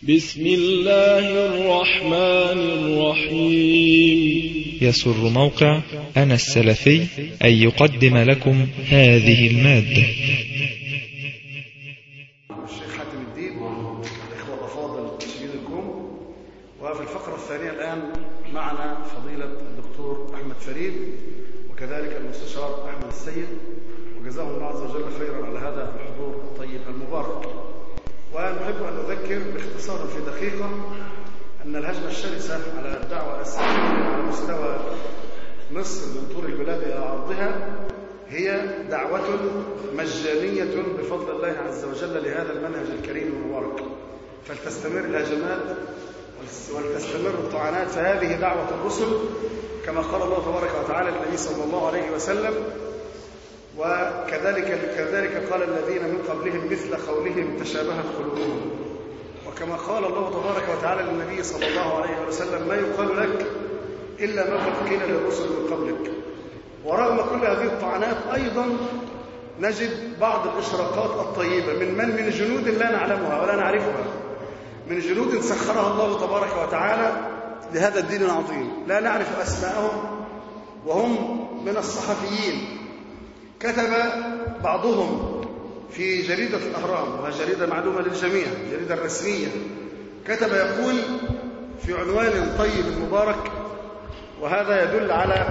بسم الله الرحمن الرحيم يسر موقع أنا السلفي أن يقدم لكم هذه المادة الشيخ حاتم الدين الإخوة الأفاضل تشييدكم وفي الفقرة الثانية الآن معنا فضيلة الدكتور أحمد فريد وكذلك المستشار أحمد السيد وجزاهم الله عز وجل خيرا على هذا الحضور الطيب المبارك ونحب أن نذكر باختصار في دقيقة أن الهجمة الشرسة على الدعوة السلفية على مستوى مصر من طول البلاد إلى عرضها هي دعوة مجانية بفضل الله عز وجل لهذا المنهج الكريم المبارك فلتستمر الهجمات ولتستمر الطعنات فهذه دعوة الرسل كما قال الله تبارك وتعالى للنبي صلى الله عليه وسلم وكذلك كذلك قال الذين من قبلهم مثل قولهم تشابهت قلوبهم وكما قال الله تبارك وتعالى للنبي صلى الله عليه وسلم ما يقال لك إلا ما قد قيل للرسل من قبلك ورغم كل هذه الطعنات أيضا نجد بعض الإشراقات الطيبة من من من جنود لا نعلمها ولا نعرفها من جنود سخرها الله تبارك وتعالى لهذا الدين العظيم لا نعرف أسماءهم وهم من الصحفيين كتب بعضهم في جريدة الأهرام وهي جريدة معلومة للجميع جريدة رسمية كتب يقول في عنوان طيب مبارك وهذا يدل على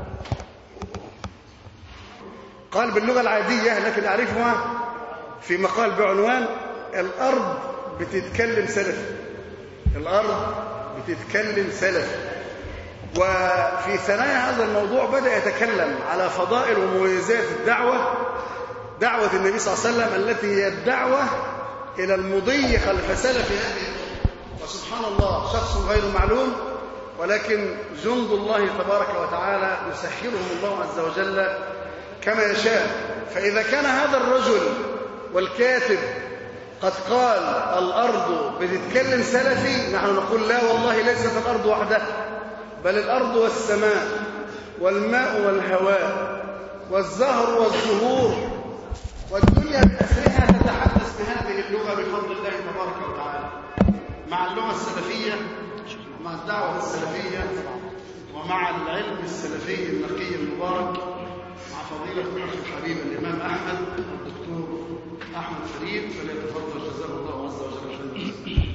قال باللغة العادية التي نعرفها في مقال بعنوان الأرض بتتكلم سلف الأرض بتتكلم سلف وفي ثنايا هذا الموضوع بدأ يتكلم على فضائل ومميزات الدعوة دعوة النبي صلى الله عليه وسلم التي هي الدعوة إلى المضي خلف سلف هذه وسبحان الله شخص غير معلوم ولكن جند الله تبارك وتعالى يسخرهم الله عز وجل كما يشاء فإذا كان هذا الرجل والكاتب قد قال الأرض بتتكلم سلفي نحن نقول لا والله ليست الأرض وحدها بل الأرض والسماء والماء والهواء والزهر والزهور والدنيا بأسرها تتحدث بهذه اللغة بفضل الله تبارك وتعالى مع اللغة السلفية مع الدعوة السلفية ومع العلم السلفي النقي المبارك مع فضيلة الأخ الحبيب الإمام أحمد الدكتور أحمد فريد فليتفضل جزاه الله عز وجل خيرا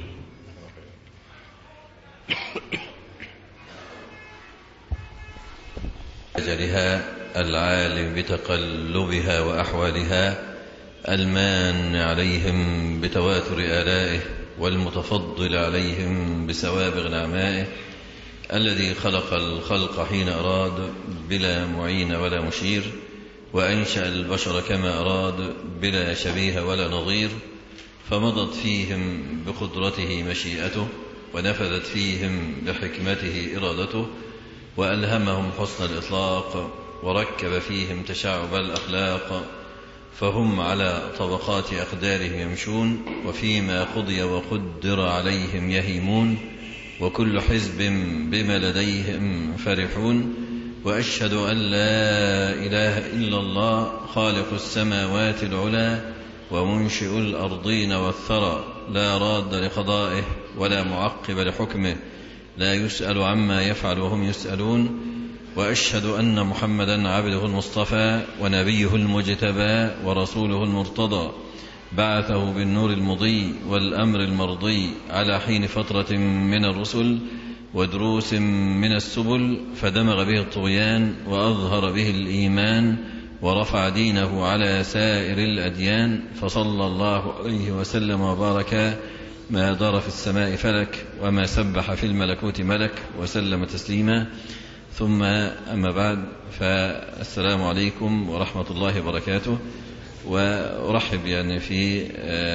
أجلها العالم بتقلبها وأحوالها المان عليهم بتواتر آلائه والمتفضل عليهم بسوابغ نعمائه الذي خلق الخلق حين أراد بلا معين ولا مشير وأنشأ البشر كما أراد بلا شبيه ولا نظير فمضت فيهم بقدرته مشيئته ونفذت فيهم بحكمته إرادته وألهمهم حسن الإطلاق وركب فيهم تشعب الأخلاق فهم على طبقات أقدارهم يمشون وفيما قضي وقدر عليهم يهيمون وكل حزب بما لديهم فرحون وأشهد أن لا إله إلا الله خالق السماوات العلى ومنشئ الأرضين والثرى لا راد لقضائه ولا معقب لحكمه لا يسأل عما يفعل وهم يسألون وأشهد أن محمدا عبده المصطفى ونبيه المجتبى ورسوله المرتضى بعثه بالنور المضي والأمر المرضي على حين فترة من الرسل ودروس من السبل فدمغ به الطغيان وأظهر به الإيمان ورفع دينه على سائر الأديان فصلى الله عليه وسلم وبارك ما دار في السماء فلك وما سبح في الملكوت ملك وسلم تسليما ثم أما بعد فالسلام عليكم ورحمة الله وبركاته وأرحب يعني في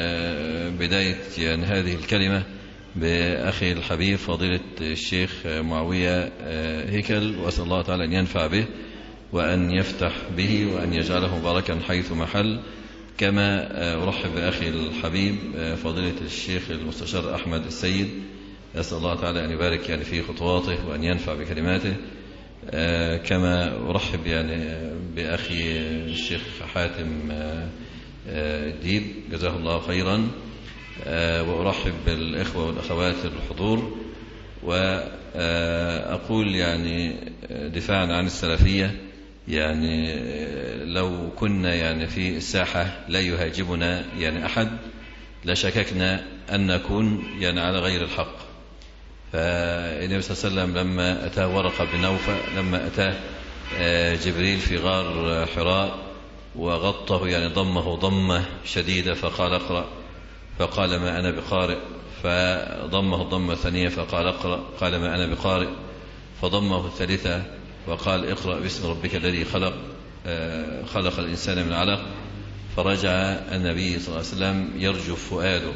بداية يعني هذه الكلمة بأخي الحبيب فضيلة الشيخ معاوية هيكل وأسأل الله تعالى أن ينفع به وأن يفتح به وأن يجعله مباركا حيث محل كما أرحب بأخي الحبيب فضيلة الشيخ المستشار أحمد السيد أسأل الله تعالى أن يبارك يعني في خطواته وأن ينفع بكلماته كما أرحب يعني بأخي الشيخ حاتم ديب جزاه الله خيرا وأرحب بالإخوة والأخوات الحضور وأقول يعني دفاعا عن السلفية يعني لو كنا يعني في الساحة لا يهاجمنا يعني أحد لشككنا أن نكون يعني على غير الحق فالنبي صلى الله عليه وسلم لما أتاه ورقة بن نوفل لما أتاه جبريل في غار حراء وغطه يعني ضمه ضمة شديدة فقال اقرأ فقال ما أنا بقارئ فضمه الضمة الثانية فقال اقرأ قال ما أنا بقارئ فضمه الثالثة وقال اقرأ باسم ربك الذي خلق خلق الإنسان من علق فرجع النبي صلى الله عليه وسلم يرجف فؤاده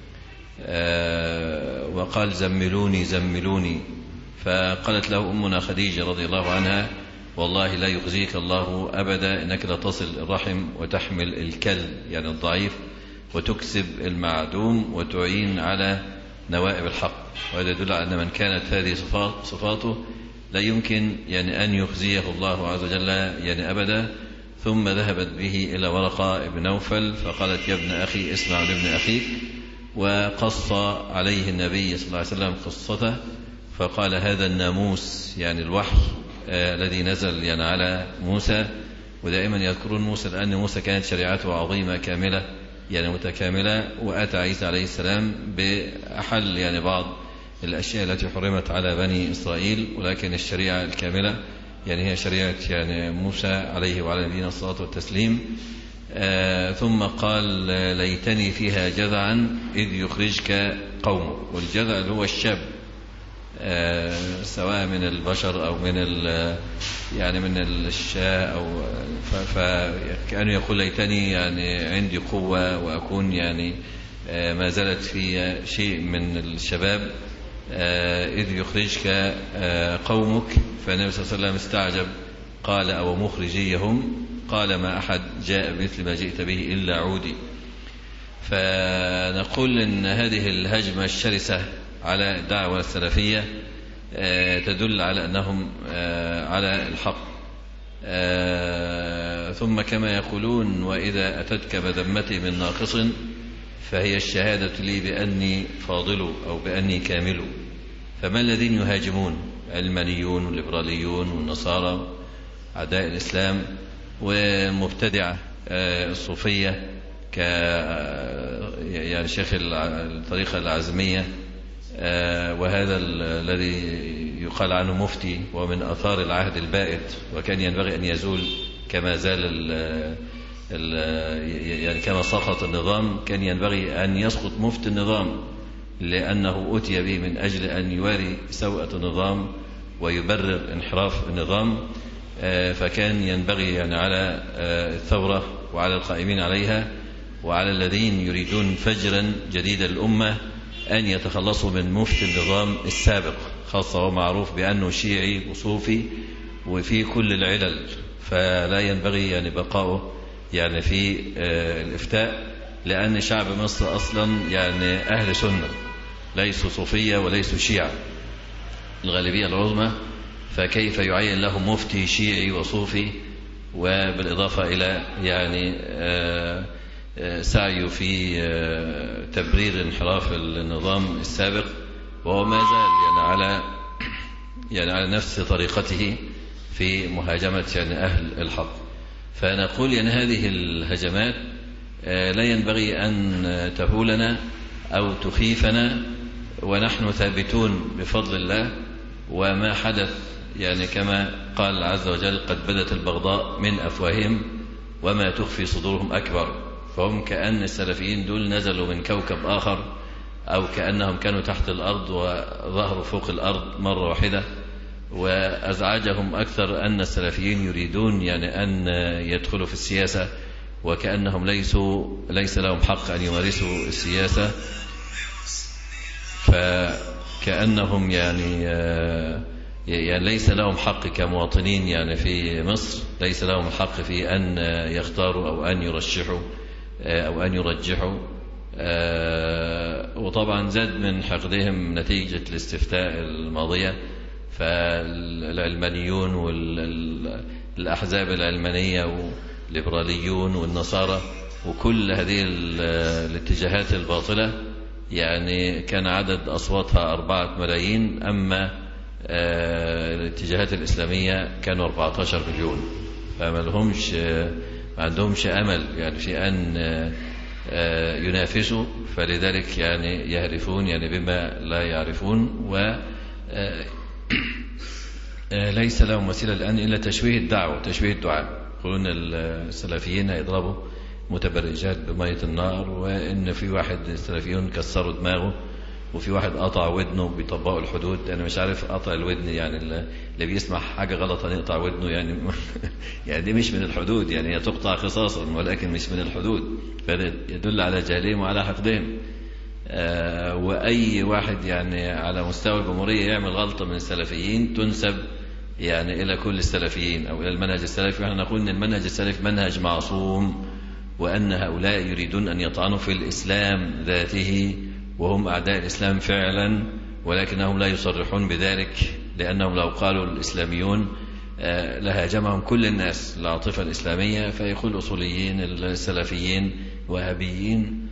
وقال زملوني زملوني فقالت له أمنا خديجة رضي الله عنها والله لا يخزيك الله أبدا إنك لتصل الرحم وتحمل الكل يعني الضعيف وتكسب المعدوم وتعين على نوائب الحق وهذا يدل على أن من كانت هذه صفات صفاته لا يمكن يعني أن يخزيه الله عز وجل يعني أبدا ثم ذهبت به إلى ورقة بن نوفل فقالت يا ابن أخي اسمع لابن أخيك وقص عليه النبي صلى الله عليه وسلم قصته فقال هذا الناموس يعني الوحي آه الذي نزل يعني على موسى ودائما يذكرون موسى لأن موسى كانت شريعته عظيمة كاملة يعني متكاملة وأتى عيسى عليه السلام بأحل يعني بعض الأشياء التي حرمت على بني إسرائيل ولكن الشريعة الكاملة يعني هي شريعة يعني موسى عليه وعلى نبينا الصلاة والتسليم آه ثم قال ليتني فيها جذعا إذ يخرجك قومك والجذع اللي هو الشاب آه سواء من البشر أو من يعني من الشاة أو فكأنه يقول ليتني يعني عندي قوة وأكون يعني آه ما زالت في شيء من الشباب إذ يخرجك قومك فالنبي صلى الله عليه وسلم استعجب قال أو مخرجيهم قال ما أحد جاء بمثل ما جئت به إلا عودي فنقول إن هذه الهجمة الشرسة على الدعوة السلفية تدل على أنهم على الحق ثم كما يقولون وإذا أتتك مذمتي من ناقص فهي الشهادة لي بأني فاضل أو بأني كامل فما الذين يهاجمون المانيون والليبراليون والنصارى أعداء الإسلام والمبتدعة الصوفية ك يعني شيخ الطريقة العزمية وهذا الذي يقال عنه مفتي ومن أثار العهد البائد وكان ينبغي أن يزول كما زال ال يعني كما سقط النظام كان ينبغي أن يسقط مفتي النظام لأنه أتي به من أجل أن يواري سوءة النظام ويبرر انحراف النظام فكان ينبغي يعني على الثورة وعلى القائمين عليها وعلى الذين يريدون فجرا جديدا للأمة أن يتخلصوا من مفتي النظام السابق خاصة ومعروف بأنه شيعي وصوفي وفي كل العلل فلا ينبغي يعني بقاؤه يعني في الإفتاء لأن شعب مصر أصلا يعني أهل سنة ليسوا صوفية وليسوا شيعة الغالبية العظمى فكيف يعين لهم مفتي شيعي وصوفي وبالإضافة إلى يعني سعيه في تبرير انحراف النظام السابق وهو ما زال يعني على يعني على نفس طريقته في مهاجمة يعني أهل الحق فنقول يعني هذه الهجمات لا ينبغي أن تهولنا أو تخيفنا ونحن ثابتون بفضل الله وما حدث يعني كما قال عز وجل قد بدت البغضاء من أفواههم وما تخفي صدورهم أكبر فهم كأن السلفيين دول نزلوا من كوكب آخر أو كأنهم كانوا تحت الأرض وظهروا فوق الأرض مرة واحدة وأزعجهم أكثر أن السلفيين يريدون يعني أن يدخلوا في السياسة وكأنهم ليسوا ليس لهم حق أن يمارسوا السياسة فكأنهم يعني يعني ليس لهم حق كمواطنين يعني في مصر ليس لهم الحق في أن يختاروا أو أن يرشحوا أو أن يرجحوا وطبعا زاد من حقدهم نتيجة الاستفتاء الماضية فالعلمانيون والأحزاب العلمانية والليبراليون والنصارى وكل هذه الاتجاهات الباطلة يعني كان عدد أصواتها أربعة ملايين أما آه، الاتجاهات الإسلامية كانوا 14 مليون فما لهمش آه، ما عندهمش أمل يعني في أن آه، آه، ينافسوا فلذلك يعني يهرفون يعني بما لا يعرفون و آه، آه، ليس لهم وسيلة الآن إلا تشويه الدعوة تشويه الدعاء يقولون السلفيين هيضربوا متبرجات بمية النار وإن في واحد السلفيون كسروا دماغه وفي واحد قطع ودنه بيطبقوا الحدود أنا مش عارف قطع الودن يعني اللي بيسمع حاجة غلط هنقطع ودنه يعني يعني دي مش من الحدود يعني هي تقطع قصاصا ولكن مش من الحدود فده يدل على جهلهم وعلى حقدهم آه، وأي واحد يعني على مستوى الجمهورية يعمل غلطة من السلفيين تنسب يعني إلى كل السلفيين أو إلى المنهج السلفي ونحن نقول أن المنهج السلفي منهج معصوم وأن هؤلاء يريدون أن يطعنوا في الإسلام ذاته وهم أعداء الإسلام فعلا ولكنهم لا يصرحون بذلك لأنهم لو قالوا الإسلاميون آه، لهاجمهم كل الناس العاطفة الإسلامية فيقول الأصوليين السلفيين وهابيين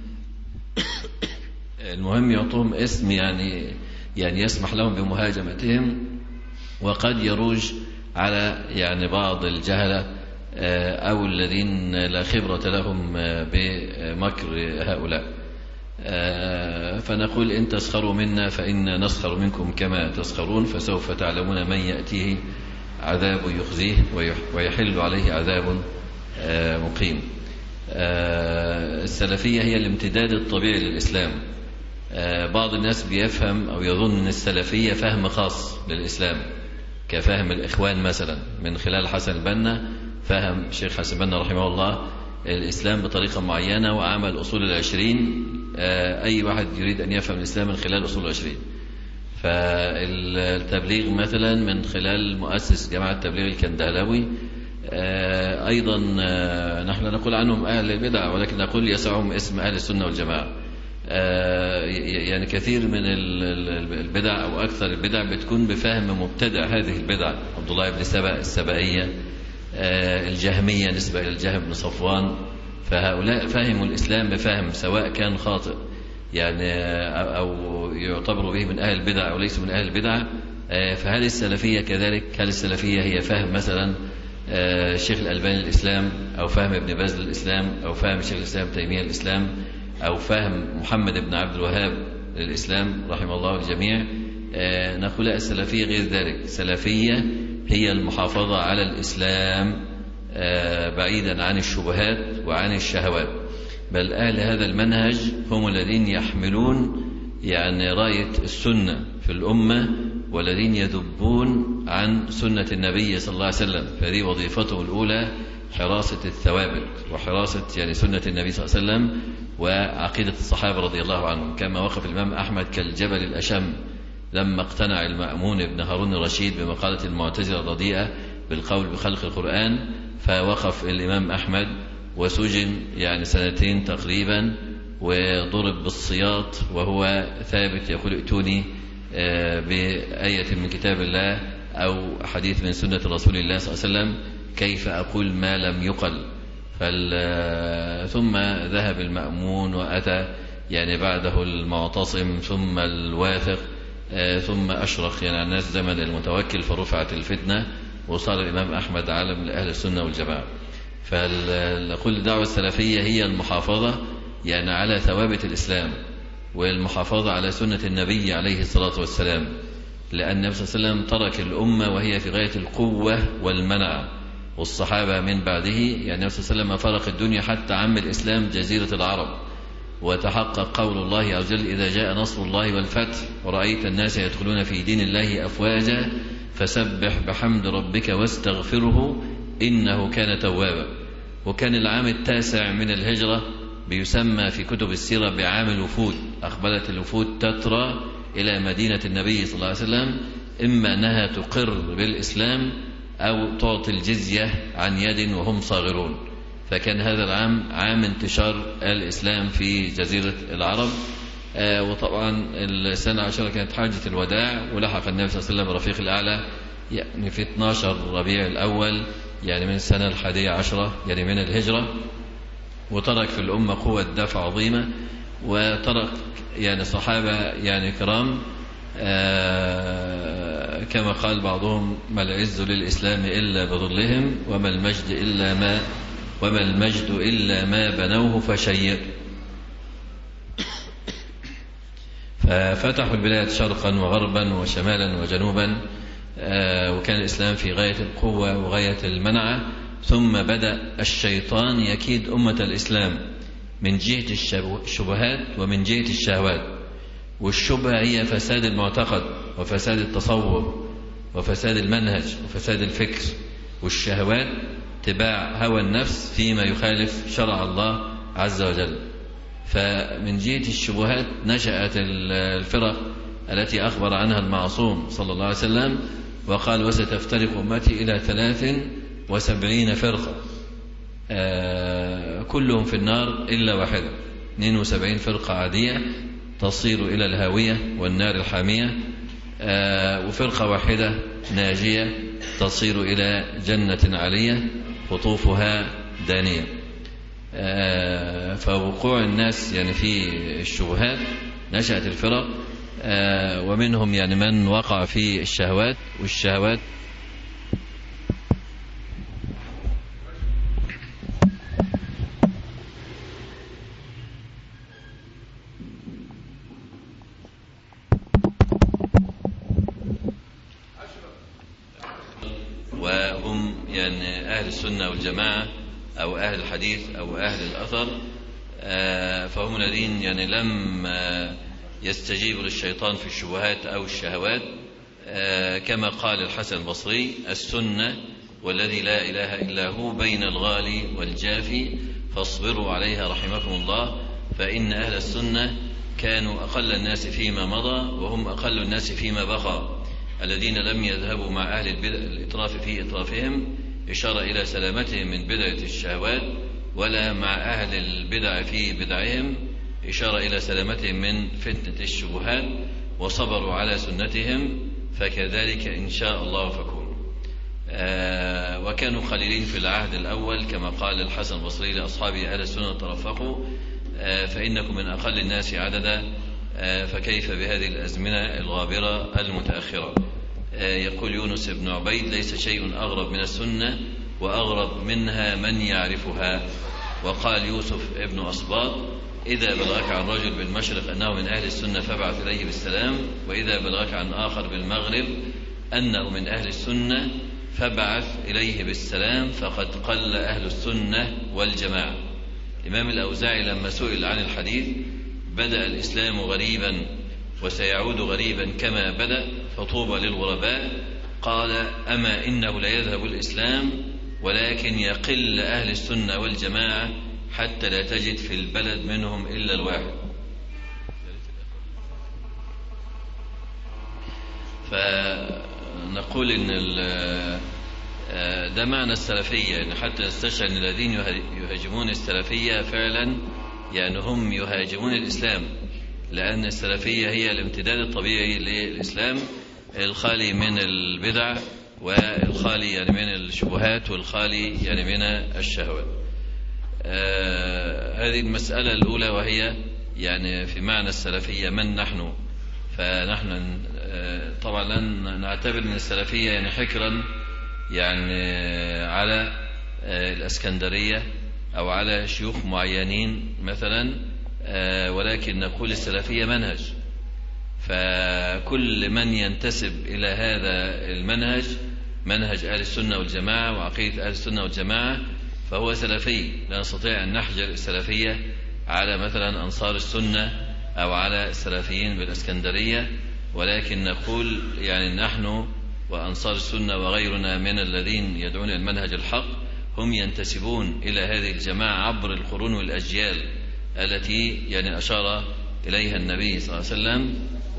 المهم يعطوهم اسم يعني يعني يسمح لهم بمهاجمتهم وقد يروج على يعني بعض الجهلة آه، أو الذين لا خبرة لهم آه، بمكر هؤلاء آه، فنقول إن تسخروا منا فإنا نسخر منكم كما تسخرون فسوف تعلمون من يأتيه عذاب يخزيه ويح- ويحل عليه عذاب آه، مقيم آه، السلفية هي الامتداد الطبيعي للإسلام آه، بعض الناس بيفهم أو يظن أن السلفية فهم خاص للإسلام كفهم الإخوان مثلا من خلال حسن البنا فهم الشيخ حسن البنا رحمه الله الإسلام بطريقة معينة وعمل أصول العشرين آه، أي واحد يريد أن يفهم الإسلام من خلال أصول العشرين فالتبليغ مثلا من خلال مؤسس جماعة التبليغ الكندهلاوي آه، أيضا آه، نحن نقول عنهم أهل البدع ولكن نقول يسعهم اسم أهل السنة والجماعة آه، ي- يعني كثير من ال- ال- البدع أو أكثر البدع بتكون بفهم مبتدع هذه البدع عبد الله بن سبأ السبائية آه، الجهمية نسبة إلى الجهم بن صفوان فهؤلاء فهموا الإسلام بفهم سواء كان خاطئ يعني آه، أو يعتبروا به من أهل البدع أو ليسوا من أهل البدع آه، فهل السلفية كذلك هل السلفية هي فهم مثلا آه، الشيخ الألباني الإسلام أو فهم ابن باز للإسلام أو فهم الشيخ الإسلام تيمية الإسلام أو فهم محمد بن عبد الوهاب للإسلام رحمه الله الجميع آه، نقول لا السلفية غير ذلك السلفية هي المحافظة على الإسلام آه، بعيدا عن الشبهات وعن الشهوات بل أهل هذا المنهج هم الذين يحملون يعني راية السنة في الأمة والذين يذبون عن سنة النبي صلى الله عليه وسلم فهذه وظيفته الأولى حراسة الثوابت وحراسة يعني سنة النبي صلى الله عليه وسلم وعقيدة الصحابة رضي الله عنهم كما وقف الإمام أحمد كالجبل الأشم لما اقتنع المأمون بن هارون الرشيد بمقالة المعتزلة الرديئة بالقول بخلق القرآن فوقف الإمام أحمد وسجن يعني سنتين تقريبا وضرب بالسياط وهو ثابت يقول ائتوني آه، بآية من كتاب الله أو حديث من سنة رسول الله صلى الله عليه وسلم كيف أقول ما لم يقل فال ثم ذهب المأمون وأتى يعني بعده المعتصم ثم الواثق آه، ثم أشرق يعني على الناس زمن المتوكل فرفعت الفتنة وصار الإمام أحمد علم لأهل السنة والجماعة فنقول الدعوة السلفية هي المحافظة يعني على ثوابت الإسلام والمحافظة على سنة النبي عليه الصلاة والسلام لأن النبي صلى الله عليه وسلم ترك الأمة وهي في غاية القوة والمنع والصحابة من بعده يعني النبي صلى الله عليه وسلم فرق الدنيا حتى عم الإسلام جزيرة العرب وتحقق قول الله عز وجل إذا جاء نصر الله والفتح ورأيت الناس يدخلون في دين الله أفواجا فسبح بحمد ربك واستغفره إنه كان توابا وكان العام التاسع من الهجرة بيسمى في كتب السيرة بعام الوفود أقبلت الوفود تترى إلى مدينة النبي صلى الله عليه وسلم إما أنها تقر بالإسلام أو تعطي الجزية عن يد وهم صاغرون فكان هذا العام عام انتشار الإسلام في جزيرة العرب آه وطبعا السنة عشرة كانت حاجة الوداع ولحق النبي صلى الله عليه وسلم الرفيق الأعلى يعني في 12 ربيع الأول يعني من السنة الحادية عشرة يعني من الهجرة وترك في الأمة قوة دفع عظيمة وترك يعني صحابة يعني كرام آه، كما قال بعضهم ما العز للإسلام إلا بظلهم وما المجد إلا ما وما المجد إلا ما بنوه فشيئوا ففتحوا البلاد شرقا وغربا وشمالا وجنوبا آه، وكان الإسلام في غاية القوة وغاية المنعة ثم بدأ الشيطان يكيد أمة الإسلام من جهة الشبهات ومن جهة الشهوات والشبهة هي فساد المعتقد وفساد التصور وفساد المنهج وفساد الفكر والشهوات اتباع هوى النفس فيما يخالف شرع الله عز وجل فمن جهة الشبهات نشأت الفرق التي أخبر عنها المعصوم صلى الله عليه وسلم وقال وستفترق أمتي إلى ثلاث وسبعين فرقة آه كلهم في النار إلا واحدة 72 فرقة عادية تصير إلى الهاوية والنار الحامية آه وفرقة واحدة ناجية تصير إلى جنة عالية قطوفها دانية آه فوقوع الناس يعني في الشبهات نشأت الفرق آه ومنهم يعني من وقع في الشهوات والشهوات وهم يعني أهل السنة والجماعة أو أهل الحديث أو أهل الأثر آه فهم الذين يعني لم يستجيبوا للشيطان في الشبهات أو الشهوات آه كما قال الحسن البصري السنة والذي لا إله إلا هو بين الغالي والجافي فاصبروا عليها رحمكم الله فإن أهل السنة كانوا أقل الناس فيما مضى وهم أقل الناس فيما بقى الذين لم يذهبوا مع أهل البدع الإطراف في إطرافهم إشارة إلى سلامتهم من بدعة الشهوات ولا مع أهل البدع في بدعهم إشارة إلى سلامتهم من فتنة الشبهات وصبروا على سنتهم فكذلك إن شاء الله فكونوا آه وكانوا قليلين في العهد الأول كما قال الحسن البصري لأصحابه أهل السنة ترفقوا آه فإنكم من أقل الناس عددا آه فكيف بهذه الأزمنة الغابرة المتأخرة يقول يونس بن عبيد ليس شيء أغرب من السنة وأغرب منها من يعرفها وقال يوسف ابن أصباط إذا بلغك عن رجل بالمشرق أنه من أهل السنة فابعث إليه بالسلام وإذا بلغك عن آخر بالمغرب أنه من أهل السنة فابعث إليه بالسلام فقد قل أهل السنة والجماعة الإمام الأوزاعي لما سئل عن الحديث بدأ الإسلام غريبا وسيعود غريبا كما بدأ فطوبى للغرباء قال أما إنه لا يذهب الإسلام ولكن يقل أهل السنة والجماعة حتى لا تجد في البلد منهم إلا الواحد فنقول إن ده معنى السلفية يعني حتى نستشعر أن الذين يهاجمون السلفية فعلا يعني هم يهاجمون الإسلام لأن السلفية هي الامتداد الطبيعي للإسلام الخالي من البدع والخالي يعني من الشبهات والخالي يعني من الشهوات آه هذه المسألة الأولى وهي يعني في معنى السلفية من نحن فنحن آه طبعا لن نعتبر من السلفية يعني حكرا يعني على آه الأسكندرية أو على شيوخ معينين مثلا ولكن نقول السلفية منهج فكل من ينتسب إلى هذا المنهج منهج أهل السنة والجماعة وعقيدة أهل السنة والجماعة فهو سلفي لا نستطيع أن نحجر السلفية على مثلا أنصار السنة أو على السلفيين بالإسكندرية ولكن نقول يعني نحن وأنصار السنة وغيرنا من الذين يدعون المنهج الحق هم ينتسبون إلى هذه الجماعة عبر القرون والأجيال التي يعني أشار إليها النبي صلى الله عليه وسلم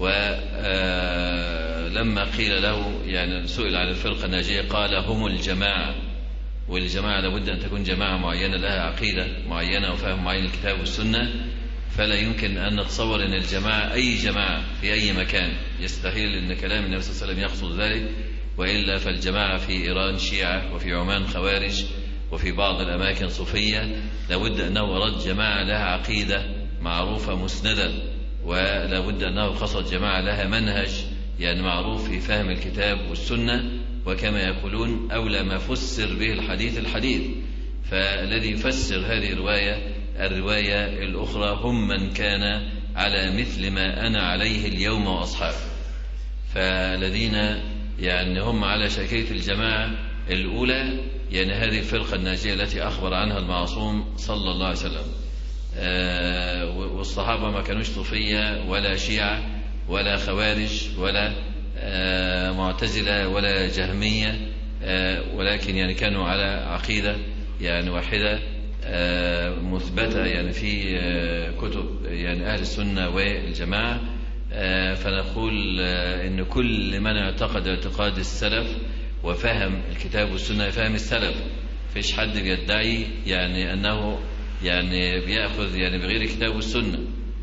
ولما قيل له يعني سئل عن الفرقة الناجية قال هم الجماعة والجماعة لابد أن تكون جماعة معينة لها عقيدة معينة وفهم معين الكتاب والسنة فلا يمكن أن نتصور أن الجماعة أي جماعة في أي مكان يستحيل أن كلام النبي صلى الله عليه وسلم يقصد ذلك وإلا فالجماعة في إيران شيعة وفي عمان خوارج وفي بعض الأماكن صوفية لابد أنه أراد جماعة لها عقيدة معروفة مسندة ولا بد أنه قصد جماعة لها منهج يعني معروف في فهم الكتاب والسنة وكما يقولون أولى ما فسر به الحديث الحديث فالذي يفسر هذه الرواية الرواية الأخرى هم من كان على مثل ما أنا عليه اليوم وأصحابي فالذين يعني هم على شكية الجماعة الأولى يعني هذه الفرقة الناجية التي أخبر عنها المعصوم صلى الله عليه وسلم آه والصحابة ما كانوش صوفية ولا شيعة ولا خوارج ولا آه معتزلة ولا جهمية آه ولكن يعني كانوا على عقيدة يعني واحدة مثبتة يعني في كتب يعني أهل السنة والجماعة فنقول إن كل من اعتقد اعتقاد السلف وفهم الكتاب والسنة فهم السلف فيش حد بيدعي يعني أنه يعني بيأخذ يعني بغير الكتاب والسنة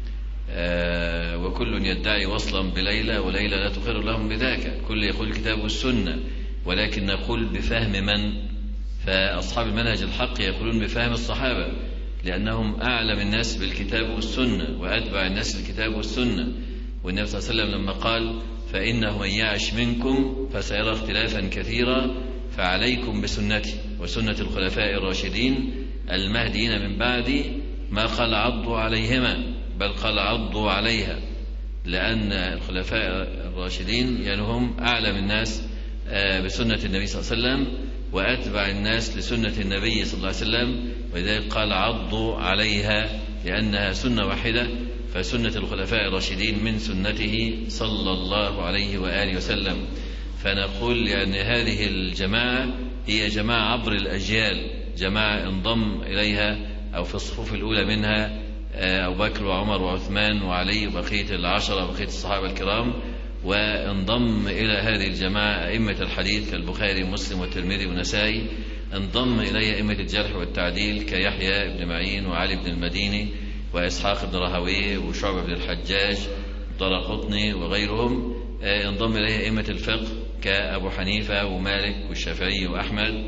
وكل يدعي وصلا بليلى وليلى لا تقر لهم بذاك كل يقول الكتاب والسنة ولكن نقول بفهم من فأصحاب المنهج الحق يقولون بفهم الصحابة لأنهم أعلم الناس بالكتاب والسنة وأتبع الناس الكتاب والسنة والنبي صلى الله عليه وسلم لما قال فإنه من يعش منكم فسيرى اختلافا كثيرا فعليكم بسنتي وسنة الخلفاء الراشدين المهديين من بعدي ما قال عضوا عليهما بل قال عضوا عليها لأن الخلفاء الراشدين يعني هم أعلم الناس بسنة النبي صلى الله عليه وسلم وأتبع الناس لسنة النبي صلى الله عليه وسلم ولذلك قال عضوا عليها لأنها سنة واحدة فسنة الخلفاء الراشدين من سنته صلى الله عليه وآله وسلم فنقول يعني هذه الجماعة هي جماعة عبر الأجيال جماعة انضم إليها أو في الصفوف الأولى منها أبو بكر وعمر وعثمان وعلي وبقية العشرة وبقية الصحابة الكرام وانضم إلى هذه الجماعة أئمة الحديث كالبخاري ومسلم والترمذي والنسائي انضم إليه أئمة الجرح والتعديل كيحيى بن معين وعلي بن المديني وإسحاق بن راهويه وشعبة بن الحجاج قطني وغيرهم انضم إليه أئمة الفقه كأبو حنيفة ومالك والشافعي وأحمد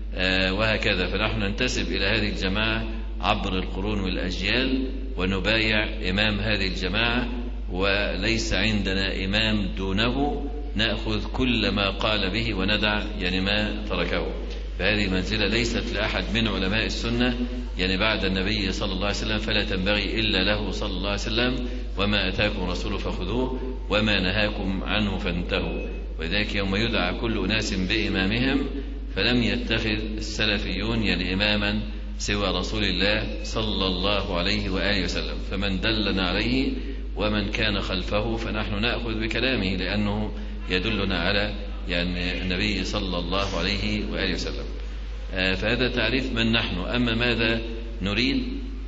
وهكذا فنحن ننتسب إلى هذه الجماعة عبر القرون والأجيال ونبايع إمام هذه الجماعة وليس عندنا إمام دونه نأخذ كل ما قال به وندع يعني ما تركه فهذه المنزلة ليست لأحد من علماء السنة يعني بعد النبي صلى الله عليه وسلم فلا تنبغي إلا له صلى الله عليه وسلم وما أتاكم رسوله فخذوه وما نهاكم عنه فانتهوا ولذلك يوم يدعى كل أناس بإمامهم فلم يتخذ السلفيون يعني إماما سوى رسول الله صلى الله عليه وآله وسلم فمن دلنا عليه ومن كان خلفه فنحن نأخذ بكلامه لأنه يدلنا على يعني النبي صلى الله عليه وآله وسلم فهذا تعريف من نحن أما ماذا نريد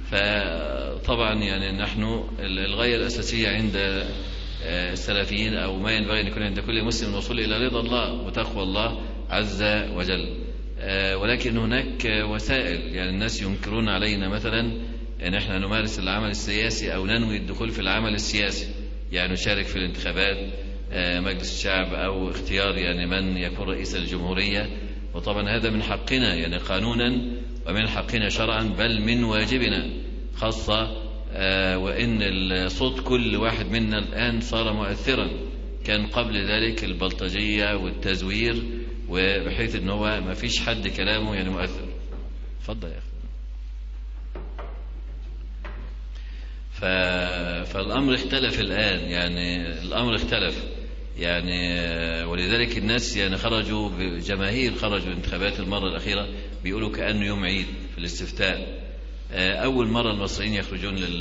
فطبعا يعني نحن الغاية الأساسية عند السلفيين أو ما ينبغي أن يكون عند كل مسلم الوصول إلى رضا الله وتقوى الله عز وجل ولكن هناك وسائل يعني الناس ينكرون علينا مثلا ان احنا نمارس العمل السياسي او ننوي الدخول في العمل السياسي يعني نشارك في الانتخابات مجلس الشعب او اختيار يعني من يكون رئيس الجمهوريه وطبعا هذا من حقنا يعني قانونا ومن حقنا شرعا بل من واجبنا خاصه وان الصوت كل واحد منا الان صار مؤثرا كان قبل ذلك البلطجيه والتزوير وبحيث ان هو ما فيش حد كلامه يعني مؤثر اتفضل يا اخي ف... فالامر اختلف الان يعني الامر اختلف يعني ولذلك الناس يعني خرجوا بجماهير خرجوا انتخابات المره الاخيره بيقولوا كانه يوم عيد في الاستفتاء اول مره المصريين يخرجون لل...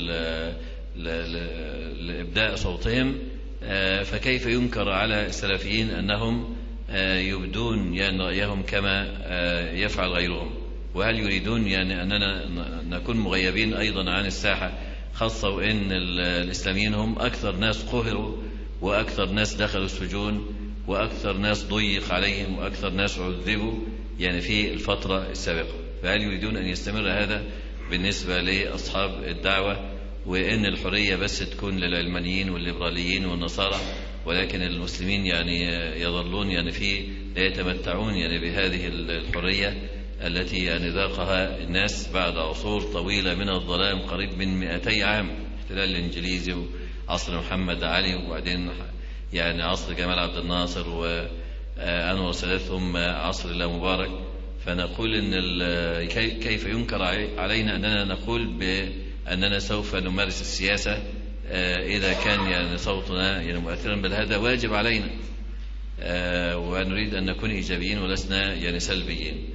ل... لابداء صوتهم فكيف ينكر على السلفيين انهم يبدون يعني رأيهم كما يفعل غيرهم وهل يريدون يعني أننا نكون مغيبين أيضا عن الساحة خاصة وإن الإسلاميين هم أكثر ناس قهروا وأكثر ناس دخلوا السجون وأكثر ناس ضيق عليهم وأكثر ناس عذبوا يعني في الفترة السابقة فهل يريدون أن يستمر هذا بالنسبة لأصحاب الدعوة وإن الحرية بس تكون للعلمانيين والليبراليين والنصارى ولكن المسلمين يعني يظلون يعني في يتمتعون يعني بهذه الحرية التي يعني ذاقها الناس بعد عصور طويلة من الظلام قريب من 200 عام الاحتلال الإنجليزي وعصر محمد علي وبعدين يعني عصر جمال عبد الناصر وأنور السادات ثم عصر الله مبارك فنقول إن ال- كي- كيف ينكر علي- علينا أننا نقول بأننا سوف نمارس السياسة آه، إذا كان يعني صوتنا يعني مؤثرا بل هذا واجب علينا آه، ونريد أن نكون إيجابيين ولسنا يعني سلبيين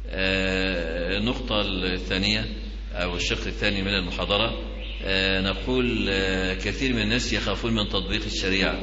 آه، النقطة الثانية أو الشق الثاني من المحاضرة آه، نقول آه، كثير من الناس يخافون من تطبيق الشريعة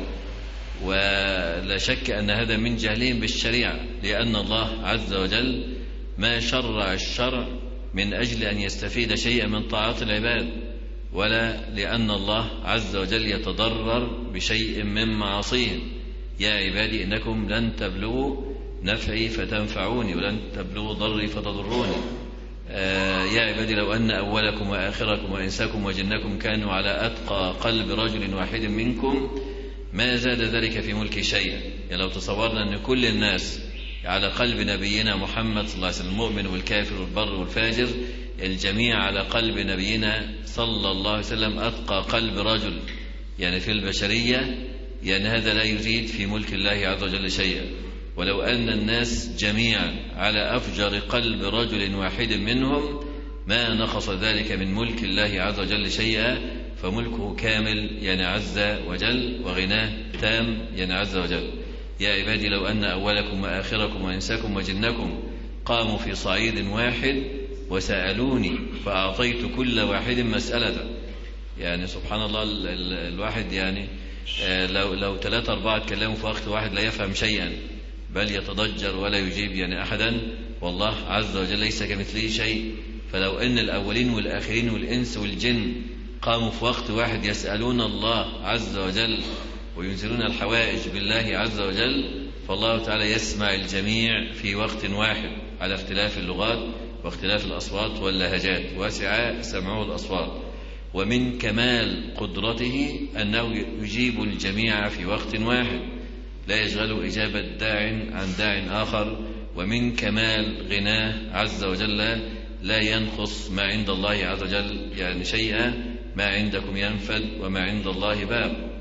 ولا شك أن هذا من جهلهم بالشريعة لأن الله عز وجل ما شرع الشرع من أجل أن يستفيد شيئا من طاعات العباد ولا لأن الله عز وجل يتضرر بشيء من معاصيهم يا عبادي إنكم لن تبلغوا نفعي فتنفعوني ولن تبلغوا ضري فتضروني آه، يا عبادي لو أن أولكم وآخركم وإنساكم وجنكم كانوا على أتقى قلب رجل واحد منكم ما زاد ذلك في ملكي شيئا يعني لو تصورنا أن كل الناس على قلب نبينا محمد صلى الله عليه وسلم المؤمن والكافر والبر والفاجر الجميع على قلب نبينا صلى الله عليه وسلم أتقى قلب رجل يعني في البشرية يعني هذا لا يزيد في ملك الله عز وجل شيئا ولو أن الناس جميعا على أفجر قلب رجل واحد منهم ما نقص ذلك من ملك الله عز وجل شيئا فملكه كامل يعني عز وجل وغناه تام يعني عز وجل يا عبادي لو أن أولكم وآخركم وإنساكم وجنكم قاموا في صعيد واحد وسألوني فأعطيت كل واحد مسألة يعني سبحان الله ال ال الواحد يعني آه، لو لو ثلاثة أربعة اتكلموا في وقت واحد لا يفهم شيئا بل يتضجر ولا يجيب يعني أحدا والله عز وجل ليس كمثله شيء فلو أن الأولين والآخرين والإنس والجن قاموا في وقت واحد يسألون الله عز وجل وينزلون الحوائج بالله عز وجل فالله تعالى يسمع الجميع في وقت واحد على اختلاف اللغات واختلاف الأصوات واللهجات واسع سمعه الأصوات ومن كمال قدرته أنه يجيب الجميع في وقت واحد لا يشغل إجابة داع عن داع آخر ومن كمال غناه عز وجل لا ينقص ما عند الله عز وجل يعني شيئا ما عندكم ينفد وما عند الله باب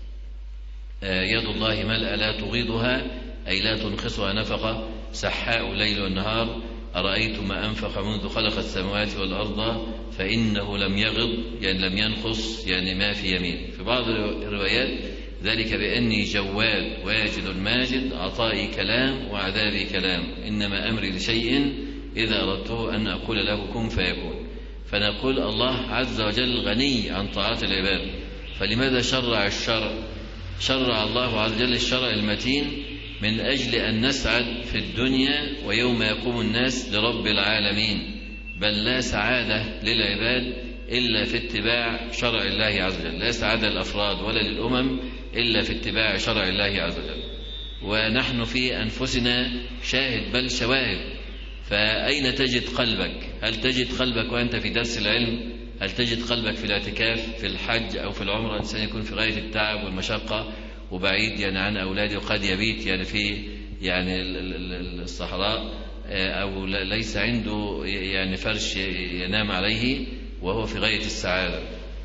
آه، يد الله ملأ لا تغيضها أي لا تنقصها نفقة سحاء الليل والنهار أرأيت ما أنفق منذ خلق السماوات والأرض فإنه لم يغض يعني لم ينقص يعني ما في يمين في بعض الروايات ذلك بأني جواد واجد ماجد عطائي كلام وعذابي كلام إنما أمري لشيء إذا أردته أن أقول له كن فيكون فنقول الله عز وجل غني عن طاعات العباد فلماذا شرع الشرع شرع الله عز وجل الشرع المتين من أجل أن نسعد في الدنيا ويوم يقوم الناس لرب العالمين بل لا سعادة للعباد إلا في اتباع شرع الله عز وجل لا سعادة للأفراد ولا للأمم إلا في اتباع شرع الله عز وجل ونحن في أنفسنا شاهد بل شواهد فأين تجد قلبك هل تجد قلبك وأنت في درس العلم هل تجد قلبك في الاعتكاف في الحج أو في العمرة الإنسان يكون في غاية التعب والمشقة وبعيد يعني عن أولاده وقد يبيت يعني في يعني ال- ال- ال- الصحراء آه، أو ل- ليس عنده يعني فرش ينام عليه وهو في غاية السعادة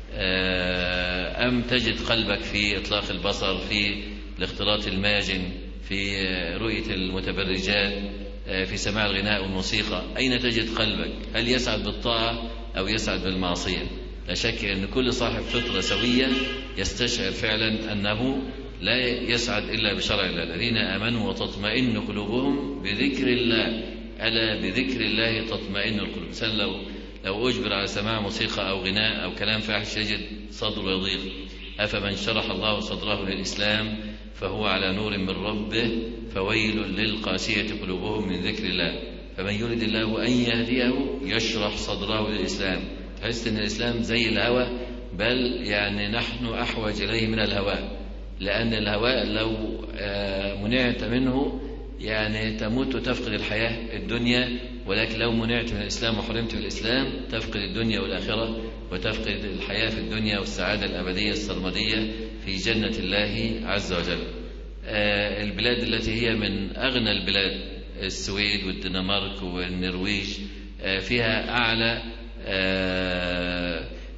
آه، أم تجد قلبك في إطلاق البصر في الاختلاط الماجن في آه، رؤية المتبرجات آه، في سماع الغناء والموسيقى أين تجد قلبك هل يسعد بالطاعة أو يسعد بالمعصية لا شك أن كل صاحب فطرة سوية يستشعر فعلا أنه لا يسعد إلا بشرع الله الذين آمنوا وتطمئن قلوبهم بذكر الله ألا بذكر الله تطمئن القلوب الإنسان لو لو أجبر على سماع موسيقى أو غناء أو كلام فاحش يجد صدره يضيق أفمن شرح الله صدره للإسلام فهو على نور من ربه فويل للقاسية قلوبهم من ذكر الله فمن يرد الله أن يهديه يشرح صدره للإسلام تحس أن الإسلام زي الهوى بل يعني نحن أحوج إليه من الهواء لأن الهواء لو آه، منعت منه يعني تموت وتفقد الحياة الدنيا ولكن لو منعت من الإسلام وحرمت من الإسلام تفقد الدنيا والآخرة وتفقد الحياة في الدنيا والسعادة الأبدية السرمدية في جنة الله عز وجل آه، البلاد التي هي من أغنى البلاد السويد والدنمارك والنرويج آه، فيها أعلى آه،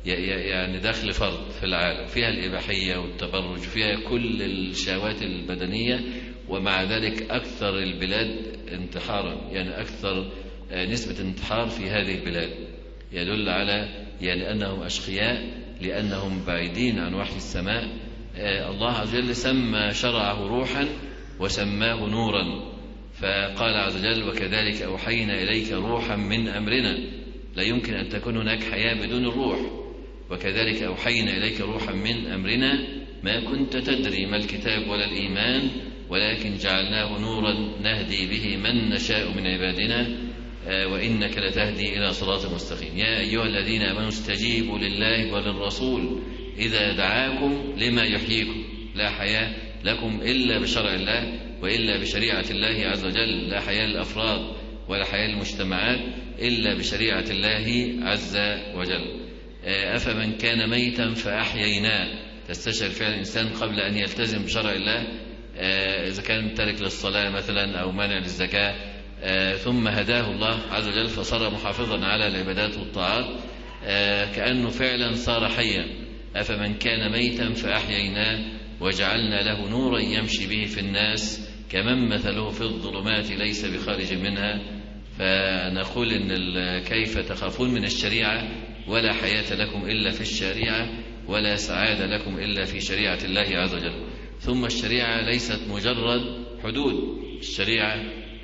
يعني دخل فرد في العالم فيها الإباحية والتبرج فيها كل الشهوات البدنية ومع ذلك أكثر البلاد انتحارا يعني أكثر نسبة انتحار في هذه البلاد يدل على يعني أنهم أشقياء لأنهم بعيدين عن وحي السماء الله عز وجل سمى شرعه روحا وسماه نورا فقال عز وجل وكذلك أوحينا إليك روحا من أمرنا لا يمكن أن تكون هناك حياة بدون الروح وكذلك أوحينا إليك روحا من أمرنا ما كنت تدري ما الكتاب ولا الإيمان ولكن جعلناه نورا نهدي به من نشاء من عبادنا وإنك لتهدي إلى صراط مستقيم يا أيها الذين آمنوا استجيبوا لله وللرسول إذا دعاكم لما يحييكم لا حياة لكم إلا بشرع الله وإلا بشريعة الله عز وجل لا حياة للأفراد ولا حياة للمجتمعات إلا بشريعة الله عز وجل أفمن كان ميتا فأحييناه تستشعر فعل الإنسان قبل أن يلتزم بشرع الله إذا كان تارك للصلاة مثلا أو مانع للزكاة ثم هداه الله عز وجل فصار محافظا على العبادات والطاعات كأنه فعلا صار حيا أفمن كان ميتا فأحييناه وجعلنا له نورا يمشي به في الناس كمن مثله في الظلمات ليس بخارج منها فنقول إن كيف تخافون من الشريعة ولا حياة لكم إلا في الشريعة ولا سعادة لكم إلا في شريعة الله عز وجل ثم الشريعة ليست مجرد حدود الشريعة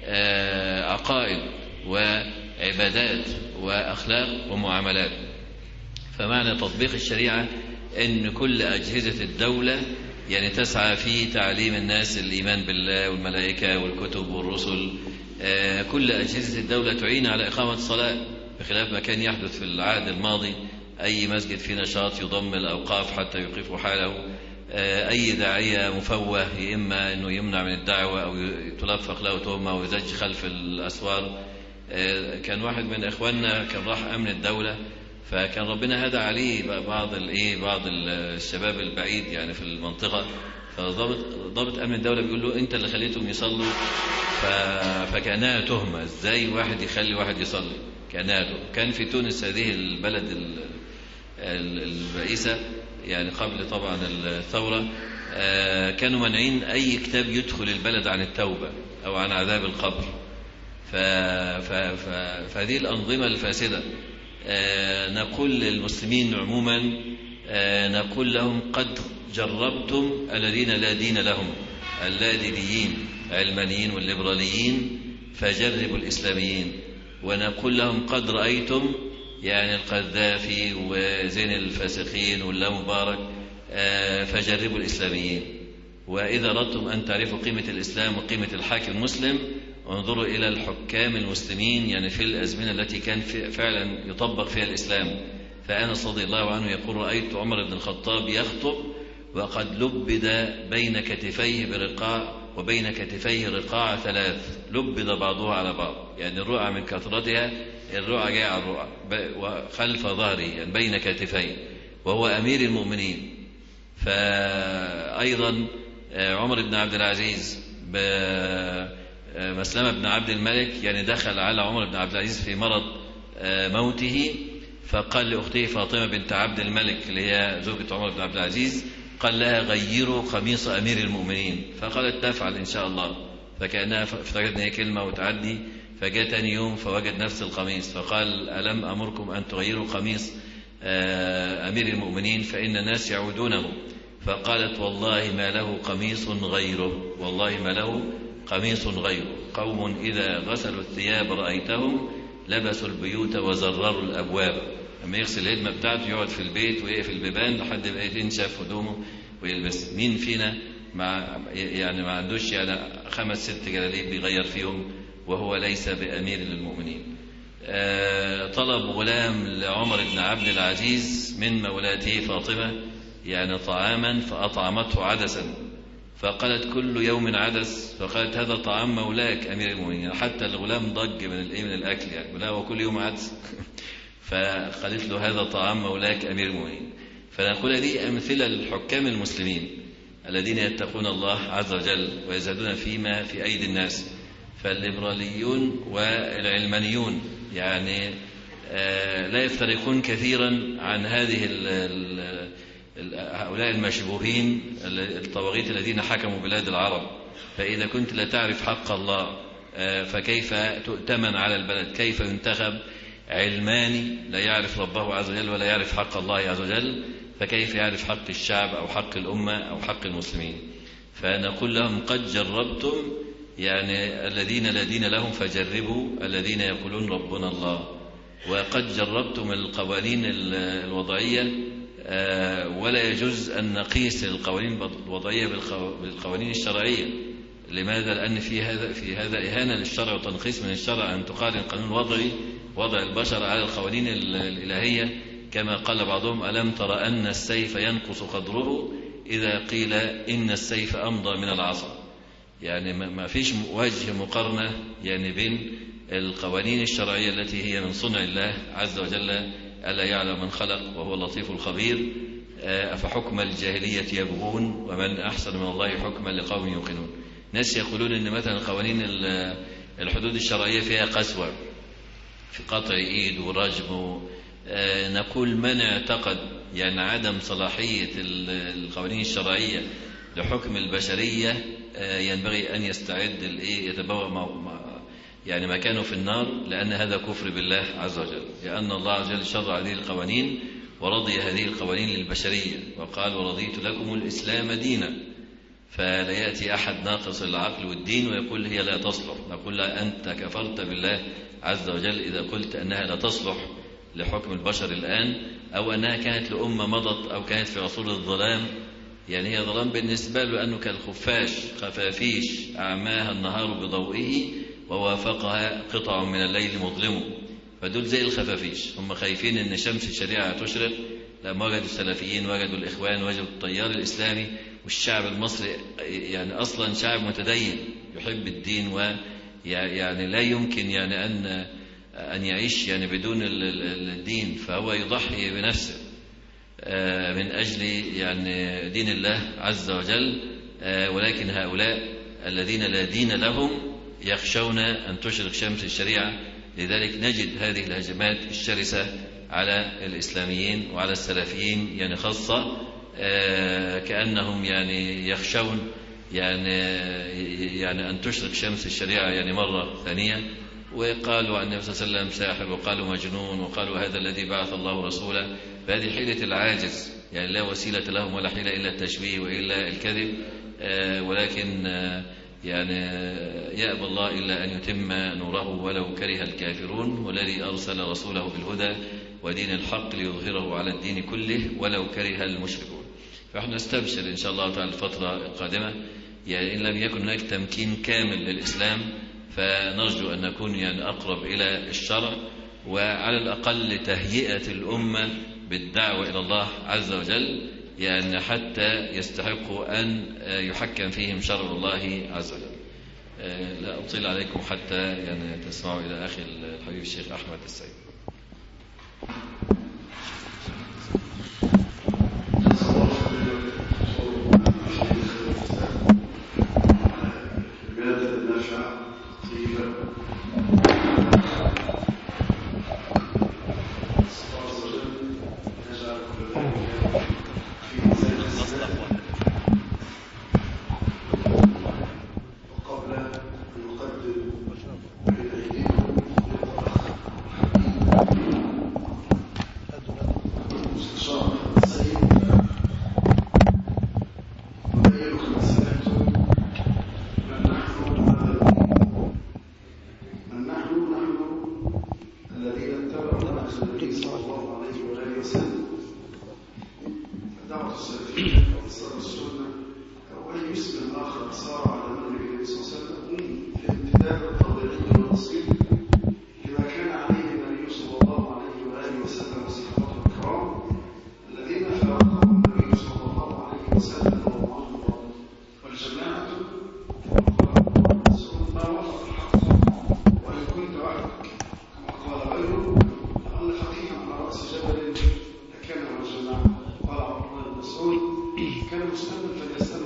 عقائد وعبادات وأخلاق ومعاملات فمعنى تطبيق الشريعة أن كل أجهزة الدولة يعني تسعى في تعليم الناس الإيمان بالله والملائكة والكتب والرسل كل أجهزة الدولة تعين على إقامة الصلاة بخلاف ما كان يحدث في العهد الماضي أي مسجد في نشاط يضم الأوقاف حتى يوقفوا حاله أي داعية مفوه إما أنه يمنع من الدعوة أو تلفق له تهمة ويزج خلف الأسوار كان واحد من إخواننا كان راح أمن الدولة فكان ربنا هدى عليه بعض الايه بعض الشباب البعيد يعني في المنطقه فضابط ضابط امن الدوله بيقول له انت اللي خليتهم يصلوا ف... فكانها تهمه ازاي واحد يخلي واحد يصلي كانها تهمة. كان في تونس هذه البلد ال... البئيسه يعني قبل طبعا الثوره كانوا مانعين اي كتاب يدخل البلد عن التوبه او عن عذاب القبر ف... ف... ف... فهذه الانظمه الفاسده آه نقول للمسلمين عموما آه نقول لهم قد جربتم الذين لا دين لهم اللادينيين علمانيين والليبراليين فجربوا الإسلاميين ونقول لهم قد رأيتم يعني القذافي وزين الفاسقين واللا مبارك آه فجربوا الإسلاميين وإذا أردتم أن تعرفوا قيمة الإسلام وقيمة الحاكم المسلم انظروا إلى الحكام المسلمين يعني في الأزمنة التي كان فعلا يطبق فيها الإسلام فأنس رضي الله عنه يقول رأيت عمر بن الخطاب يخطب وقد لبد بين كتفيه برقاع وبين كتفيه رقاع ثلاث لبد بعضها على بعض يعني الرقعة من كثرتها الرقعة جاية على الرقعة وخلف ظهره يعني بين كتفيه وهو أمير المؤمنين فأيضا عمر بن عبد العزيز مسلمة بن عبد الملك يعني دخل على عمر بن عبد العزيز في مرض موته فقال لأخته فاطمة بنت عبد الملك اللي هي زوجة عمر بن عبد العزيز قال لها غيروا قميص أمير المؤمنين فقالت نفعل إن شاء الله فكأنها افتكرت إن هي كلمة وتعدي فجاء تاني يوم فوجد نفس القميص فقال ألم أمركم أن تغيروا قميص أمير المؤمنين فإن الناس يعودونه فقالت والله ما له قميص غيره والله ما له قميص غيره قوم إذا غسلوا الثياب رأيتهم لبسوا البيوت وزرروا الأبواب لما يغسل الهدمة بتاعته يقعد في البيت ويقفل البيبان لحد ما ينشف هدومه ويلبس مين فينا مع يعني ما عندوش يعني خمس ست جلاليب بيغير فيهم وهو ليس بأمير للمؤمنين آه طلب غلام لعمر بن عبد العزيز من مولاته فاطمة يعني طعاما فأطعمته عدسا فقالت كل يوم عدس فقالت هذا طعام مولاك امير المؤمنين حتى الغلام ضج من الايه من الاكل يعني لا وكل يوم عدس فقالت له هذا طعام مولاك امير المؤمنين فنقول دي امثله للحكام المسلمين الذين يتقون الله عز وجل ويزهدون فيما في ايدي الناس فالليبراليون والعلمانيون يعني آه، لا يفترقون كثيرا عن هذه ال ال ال هؤلاء المشبوهين الطواغيت الذين حكموا بلاد العرب فإذا كنت لا تعرف حق الله آه، فكيف تؤتمن على البلد كيف ينتخب علماني لا يعرف ربه عز وجل ولا يعرف حق الله عز وجل فكيف يعرف حق الشعب أو حق الأمة أو حق المسلمين فنقول لهم قد جربتم يعني الذين لا دين لهم فجربوا الذين يقولون ربنا الله وقد جربتم القوانين الوضعية آه، ولا يجوز أن نقيس القوانين الوضعية بالقوانين الشرعية لماذا؟ لأن في هذا في هذا إهانة للشرع وتنقيص من الشرع أن تقارن القانون الوضعي وضع البشر على القوانين الإلهية كما قال بعضهم ألم تر أن السيف ينقص قدره إذا قيل إن السيف أمضى من العصا يعني ما فيش وجه مقارنة يعني بين القوانين الشرعية التي هي من صنع الله عز وجل ألا يعلم من خلق وهو اللطيف الخبير آه، أفحكم الجاهلية يبغون ومن أحسن من الله حكما لقوم يوقنون ناس يقولون أن مثلا قوانين الحدود الشرعية فيها قسوة في قطع إيد ورجم آه، نقول من اعتقد يعني عدم صلاحية القوانين الشرعية لحكم البشرية آه، ينبغي أن يستعد يتبوأ يعني مكانه في النار لأن هذا كفر بالله عز وجل لأن الله عز وجل شرع هذه القوانين ورضي هذه القوانين للبشرية وقال ورضيت لكم الإسلام دينا فلا يأتي أحد ناقص العقل والدين ويقول هي لا تصلح نقول لا أنت كفرت بالله عز وجل إذا قلت أنها لا تصلح لحكم البشر الآن أو أنها كانت لأمة مضت أو كانت في عصور الظلام يعني هي ظلام بالنسبة له لأنه كالخفاش خفافيش أعماها النهار بضوئه ووافقها قطع من الليل مظلمه فدول زي الخفافيش هم خايفين ان شمس الشريعه تشرق لما وجدوا السلفيين وجدوا الاخوان وجدوا التيار الاسلامي والشعب المصري يعني اصلا شعب متدين يحب الدين و يعني لا يمكن يعني ان ان يعيش يعني بدون الدين فهو يضحي بنفسه آه، من اجل يعني دين الله عز وجل آه، ولكن هؤلاء الذين لا دين لهم يخشون أن تشرق شمس الشريعة لذلك نجد هذه الهجمات الشرسة على الإسلاميين وعلى السلفيين يعني خاصة آه، كأنهم يعني يخشون يعني يعني أن تشرق شمس الشريعة يعني مرة ثانية وقالوا عن النبي صلى الله عليه وسلم ساحر وقالوا مجنون وقالوا هذا الذي بعث الله رسوله فهذه حيلة العاجز يعني لا وسيلة لهم ولا حيلة إلا التشبيه وإلا الكذب آه، ولكن آه، يعني يأبى الله إلا أن يتم نوره ولو كره الكافرون والذي أرسل رسوله بالهدى ودين الحق ليظهره على الدين كله ولو كره المشركون فإحنا نستبشر إن شاء الله تعالى الفترة القادمة يعني إن لم يكن هناك تمكين كامل للإسلام فنرجو أن نكون يعني أقرب إلى الشرع وعلى الأقل تهيئة الأمة بالدعوة إلى الله عز وجل يعني حتى يستحقوا أن يحكم فيهم شرع الله عز وجل آه، لا أطيل عليكم حتى يعني تسمعوا إلى أخي الحبيب الشيخ أحمد السيد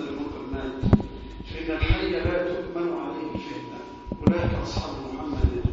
أصحاب محمد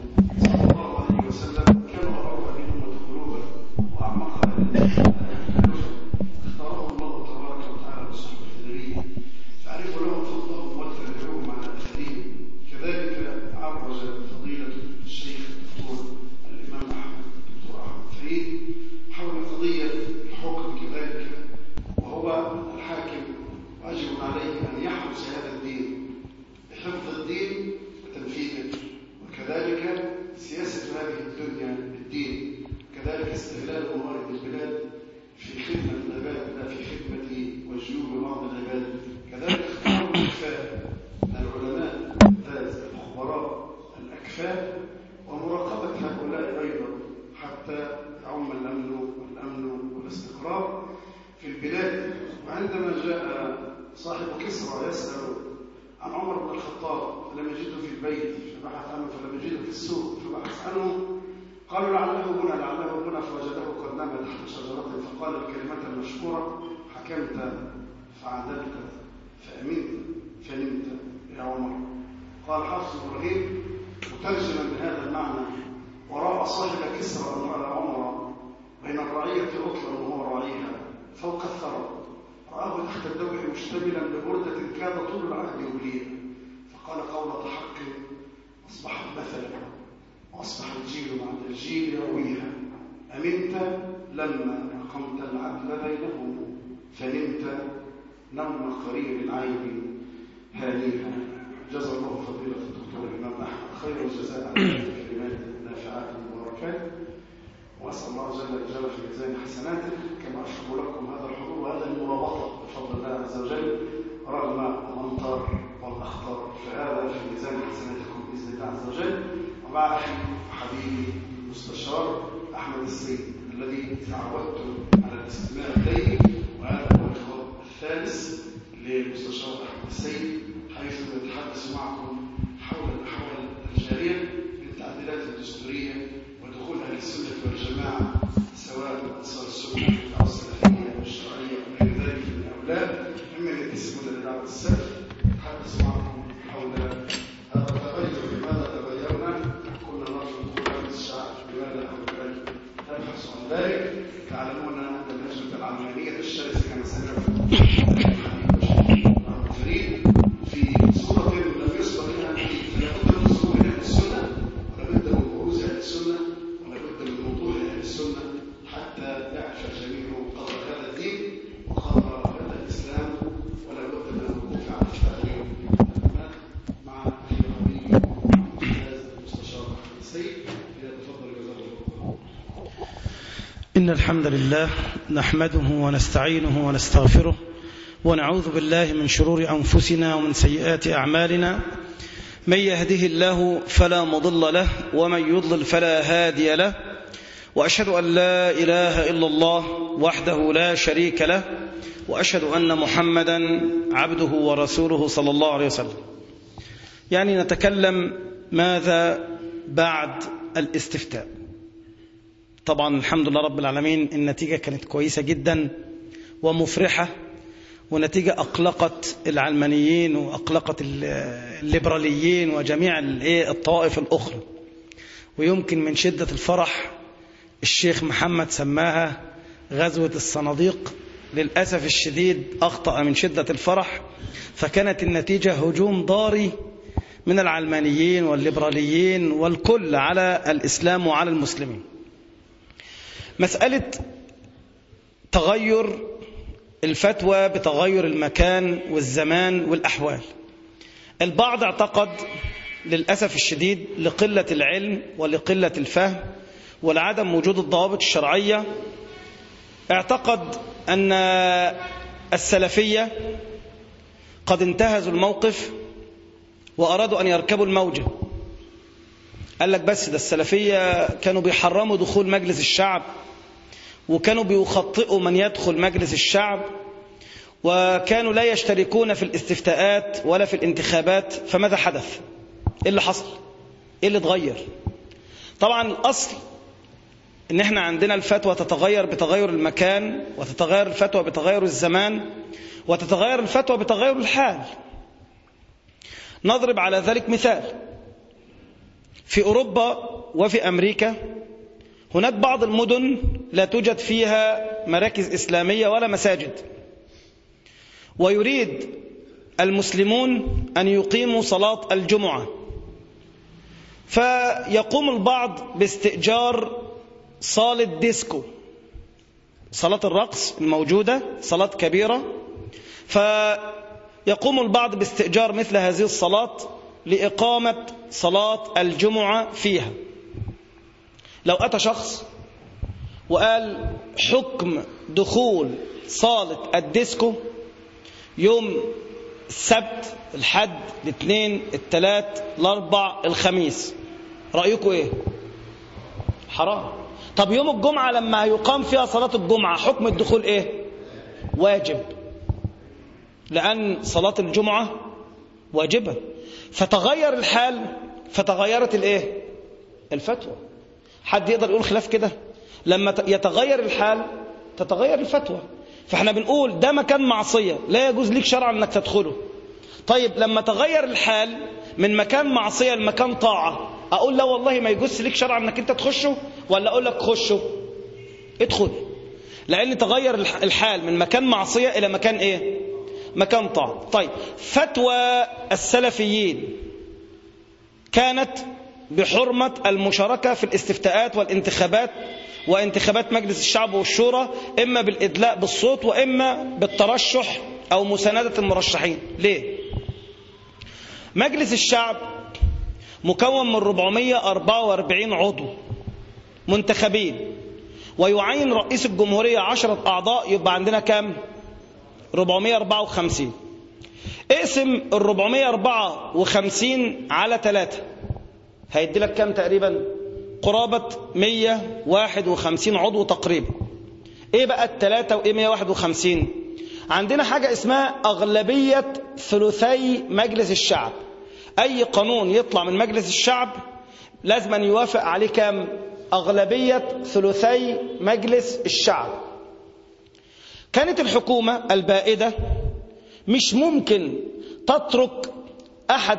عندما جاء صاحب كسرى يسأل عن عمر بن الخطاب فلم يجده في البيت فبحث عنه فلم يجده في السوق فبحث عنه قالوا لعله هنا لعله هنا فوجده قد نام تحت شجرة فقال الكلمة المشهورة حكمت فعدلت فأمنت فنمت يا عمر قال حافظ إبراهيم مترجما بهذا المعنى ورأى صاحب كسرى أن رأى عمر بين الرعية عطلا وهو راعيها فوق الثرى رآه تحت الدوح مشتملا ببردة كاد طول العهد يبليه فقال قولة حق أصبحت مثلا وأصبح الجيل بعد الجيل يرويها أمنت لما أقمت العدل بينهم فنمت نوم قرير العين هانيها جزا الله فضيلة الدكتور الإمام أحمد خير الجزاء على هذه الكلمات النافعات المباركات وأسأل الله جل وعلا في ميزان حسناته كما أشكر لكم هذا الحضور وهذا المرابطة بفضل الله عز وجل رغم الأمطار والأخطار فهذا في ميزان حسناتكم بإذن الله عز وجل ومع أخي حبيبي المستشار أحمد السيد الذي تعودت على الاستماع إليه وهذا هو اللقاء الثالث للمستشار أحمد السيد حيث يتحدث معكم حول الأحوال الجارية بالتعديلات الدستورية ودخول أهل السنة والجماعة سواء أنصار السنة أو السلفية أو الشرعية أو غير ذلك من الأولاد ممن ينتسبون لدعوة السلف يتحدث معكم حول هذا التغير لماذا تغيرنا كنا نرجو دخول مجلس الشعب لماذا أو نبحث عن ذلك تعلمون أن اللجنة العلمانية الشرسة كما سنعرف فريد في صورة لم يسبق لها فلا بد من ظهور أهل السنة ولا بد من بروز أهل السنة ولا بد من وضوح أهل السنة حتى يعرف الجميع قدر هذا الدين وقدر هذا الإسلام ولا بد من الوقوف على التغيير مع أخي حبيبي الأستاذ المستشار أحمد السيد فليتفضل جزاه الله إن الحمد لله نحمده ونستعينه ونستغفره ونعوذ بالله من شرور أنفسنا ومن سيئات أعمالنا من يهده الله فلا مضل له ومن يضلل فلا هادي له وأشهد أن لا إله إلا الله وحده لا شريك له وأشهد أن محمدا عبده ورسوله صلى الله عليه وسلم يعني نتكلم ماذا بعد الاستفتاء طبعا الحمد لله رب العالمين النتيجة كانت كويسة جدا ومفرحة ونتيجة أقلقت العلمانيين وأقلقت الليبراليين وجميع الطوائف الأخرى ويمكن من شدة الفرح الشيخ محمد سماها غزوة الصناديق للأسف الشديد أخطأ من شدة الفرح فكانت النتيجة هجوم ضاري من العلمانيين والليبراليين والكل على الإسلام وعلى المسلمين مسألة تغير الفتوى بتغير المكان والزمان والأحوال البعض اعتقد للأسف الشديد لقلة العلم ولقلة الفهم ولعدم وجود الضوابط الشرعية اعتقد أن السلفية قد انتهزوا الموقف وأرادوا أن يركبوا الموجة قال لك بس ده السلفية كانوا بيحرموا دخول مجلس الشعب وكانوا بيخطئوا من يدخل مجلس الشعب وكانوا لا يشتركون في الاستفتاءات ولا في الانتخابات فماذا حدث ايه اللي حصل ايه اللي اتغير طبعا الاصل ان احنا عندنا الفتوى تتغير بتغير المكان وتتغير الفتوى بتغير الزمان وتتغير الفتوى بتغير الحال نضرب على ذلك مثال في اوروبا وفي امريكا هناك بعض المدن لا توجد فيها مراكز إسلامية ولا مساجد ويريد المسلمون أن يقيموا صلاة الجمعة فيقوم البعض باستئجار صالة ديسكو صلاة الرقص الموجودة صلاة كبيرة فيقوم البعض باستئجار مثل هذه الصلاة لإقامة صلاة الجمعة فيها لو أتى شخص وقال حكم دخول صالة الديسكو يوم السبت الحد الاثنين الثلاث الاربع الخميس رأيكم ايه حرام طب يوم الجمعة لما يقام فيها صلاة الجمعة حكم الدخول ايه واجب لأن صلاة الجمعة واجبة فتغير الحال فتغيرت الايه الفتوى حد يقدر يقول خلاف كده لما يتغير الحال تتغير الفتوى فاحنا بنقول ده مكان معصية لا يجوز ليك شرعا انك تدخله طيب لما تغير الحال من مكان معصية لمكان طاعة اقول لا والله ما يجوز ليك شرعا انك انت تخشه ولا اقول لك خشه ادخل لان تغير الحال من مكان معصية الى مكان ايه مكان طاعة طيب فتوى السلفيين كانت بحرمة المشاركة في الاستفتاءات والانتخابات وانتخابات مجلس الشعب والشورى إما بالإدلاء بالصوت وإما بالترشح أو مساندة المرشحين ليه؟ مجلس الشعب مكون من 444 عضو منتخبين ويعين رئيس الجمهورية عشرة أعضاء يبقى عندنا كام؟ 454 اقسم ال 454 على 3 هيدي لك كام تقريبا قرابة 151 عضو تقريبا ايه بقى الثلاثة وايه 151 عندنا حاجة اسمها أغلبية ثلثي مجلس الشعب أي قانون يطلع من مجلس الشعب لازم أن يوافق عليه كام أغلبية ثلثي مجلس الشعب كانت الحكومة البائدة مش ممكن تترك أحد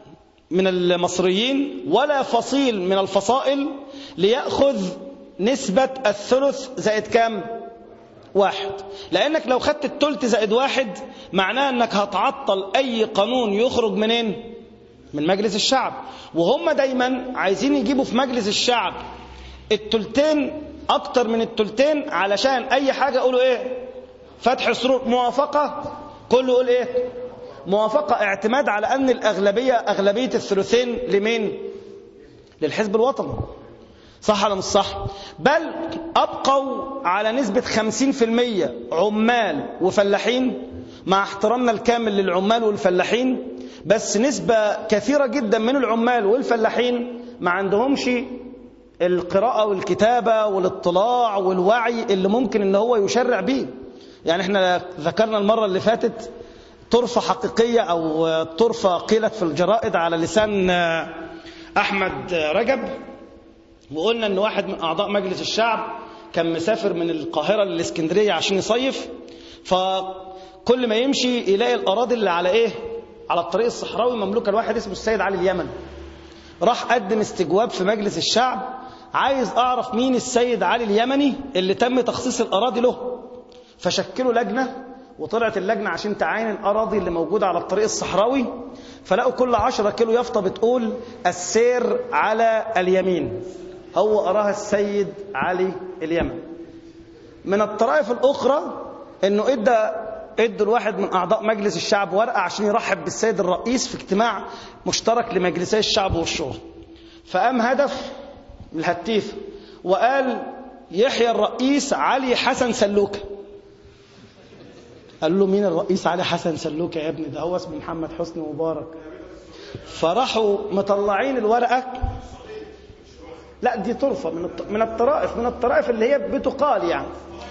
من المصريين ولا فصيل من الفصائل ليأخذ نسبة الثلث زائد كام واحد لأنك لو خدت التلت زائد واحد معناه أنك هتعطل أي قانون يخرج منين من مجلس الشعب وهم دايما عايزين يجيبوا في مجلس الشعب التلتين أكتر من التلتين علشان أي حاجة يقولوا إيه فتح سرور موافقة كله يقول إيه موافقة اعتماد على أن الأغلبية أغلبية الثلثين لمين للحزب الوطني صح ولا مش صح بل أبقوا على نسبة 50% عمال وفلاحين مع احترامنا الكامل للعمال والفلاحين بس نسبة كثيرة جدا من العمال والفلاحين ما عندهمش القراءة والكتابة والاطلاع والوعي اللي ممكن ان هو يشرع بيه يعني احنا ذكرنا المرة اللي فاتت طرفة حقيقية أو طرفة قيلت في الجرائد على لسان أحمد رجب وقلنا أن واحد من أعضاء مجلس الشعب كان مسافر من القاهرة للإسكندرية عشان يصيف فكل ما يمشي يلاقي الأراضي اللي على إيه على الطريق الصحراوي مملوكة لواحد اسمه السيد علي اليمن راح قدم استجواب في مجلس الشعب عايز أعرف مين السيد علي اليمني اللي تم تخصيص الأراضي له فشكلوا لجنة وطلعت اللجنة عشان تعاين الأراضي اللي موجودة على الطريق الصحراوي فلقوا كل عشرة كيلو يافطة بتقول السير على اليمين هو أراها السيد علي اليمن من الطرائف الأخرى أنه إدى ادوا الواحد من أعضاء مجلس الشعب ورقة عشان يرحب بالسيد الرئيس في اجتماع مشترك لمجلسي الشعب والشورى فقام هدف الهتيف وقال يحيى الرئيس علي حسن سلوكه قال له مين الرئيس علي حسن سلوكة يا ابني ده هو اسمه محمد حسني مبارك فراحوا مطلعين الورقة لا دي طرفة من من الطرائف من الطرائف اللي هي بتقال يعني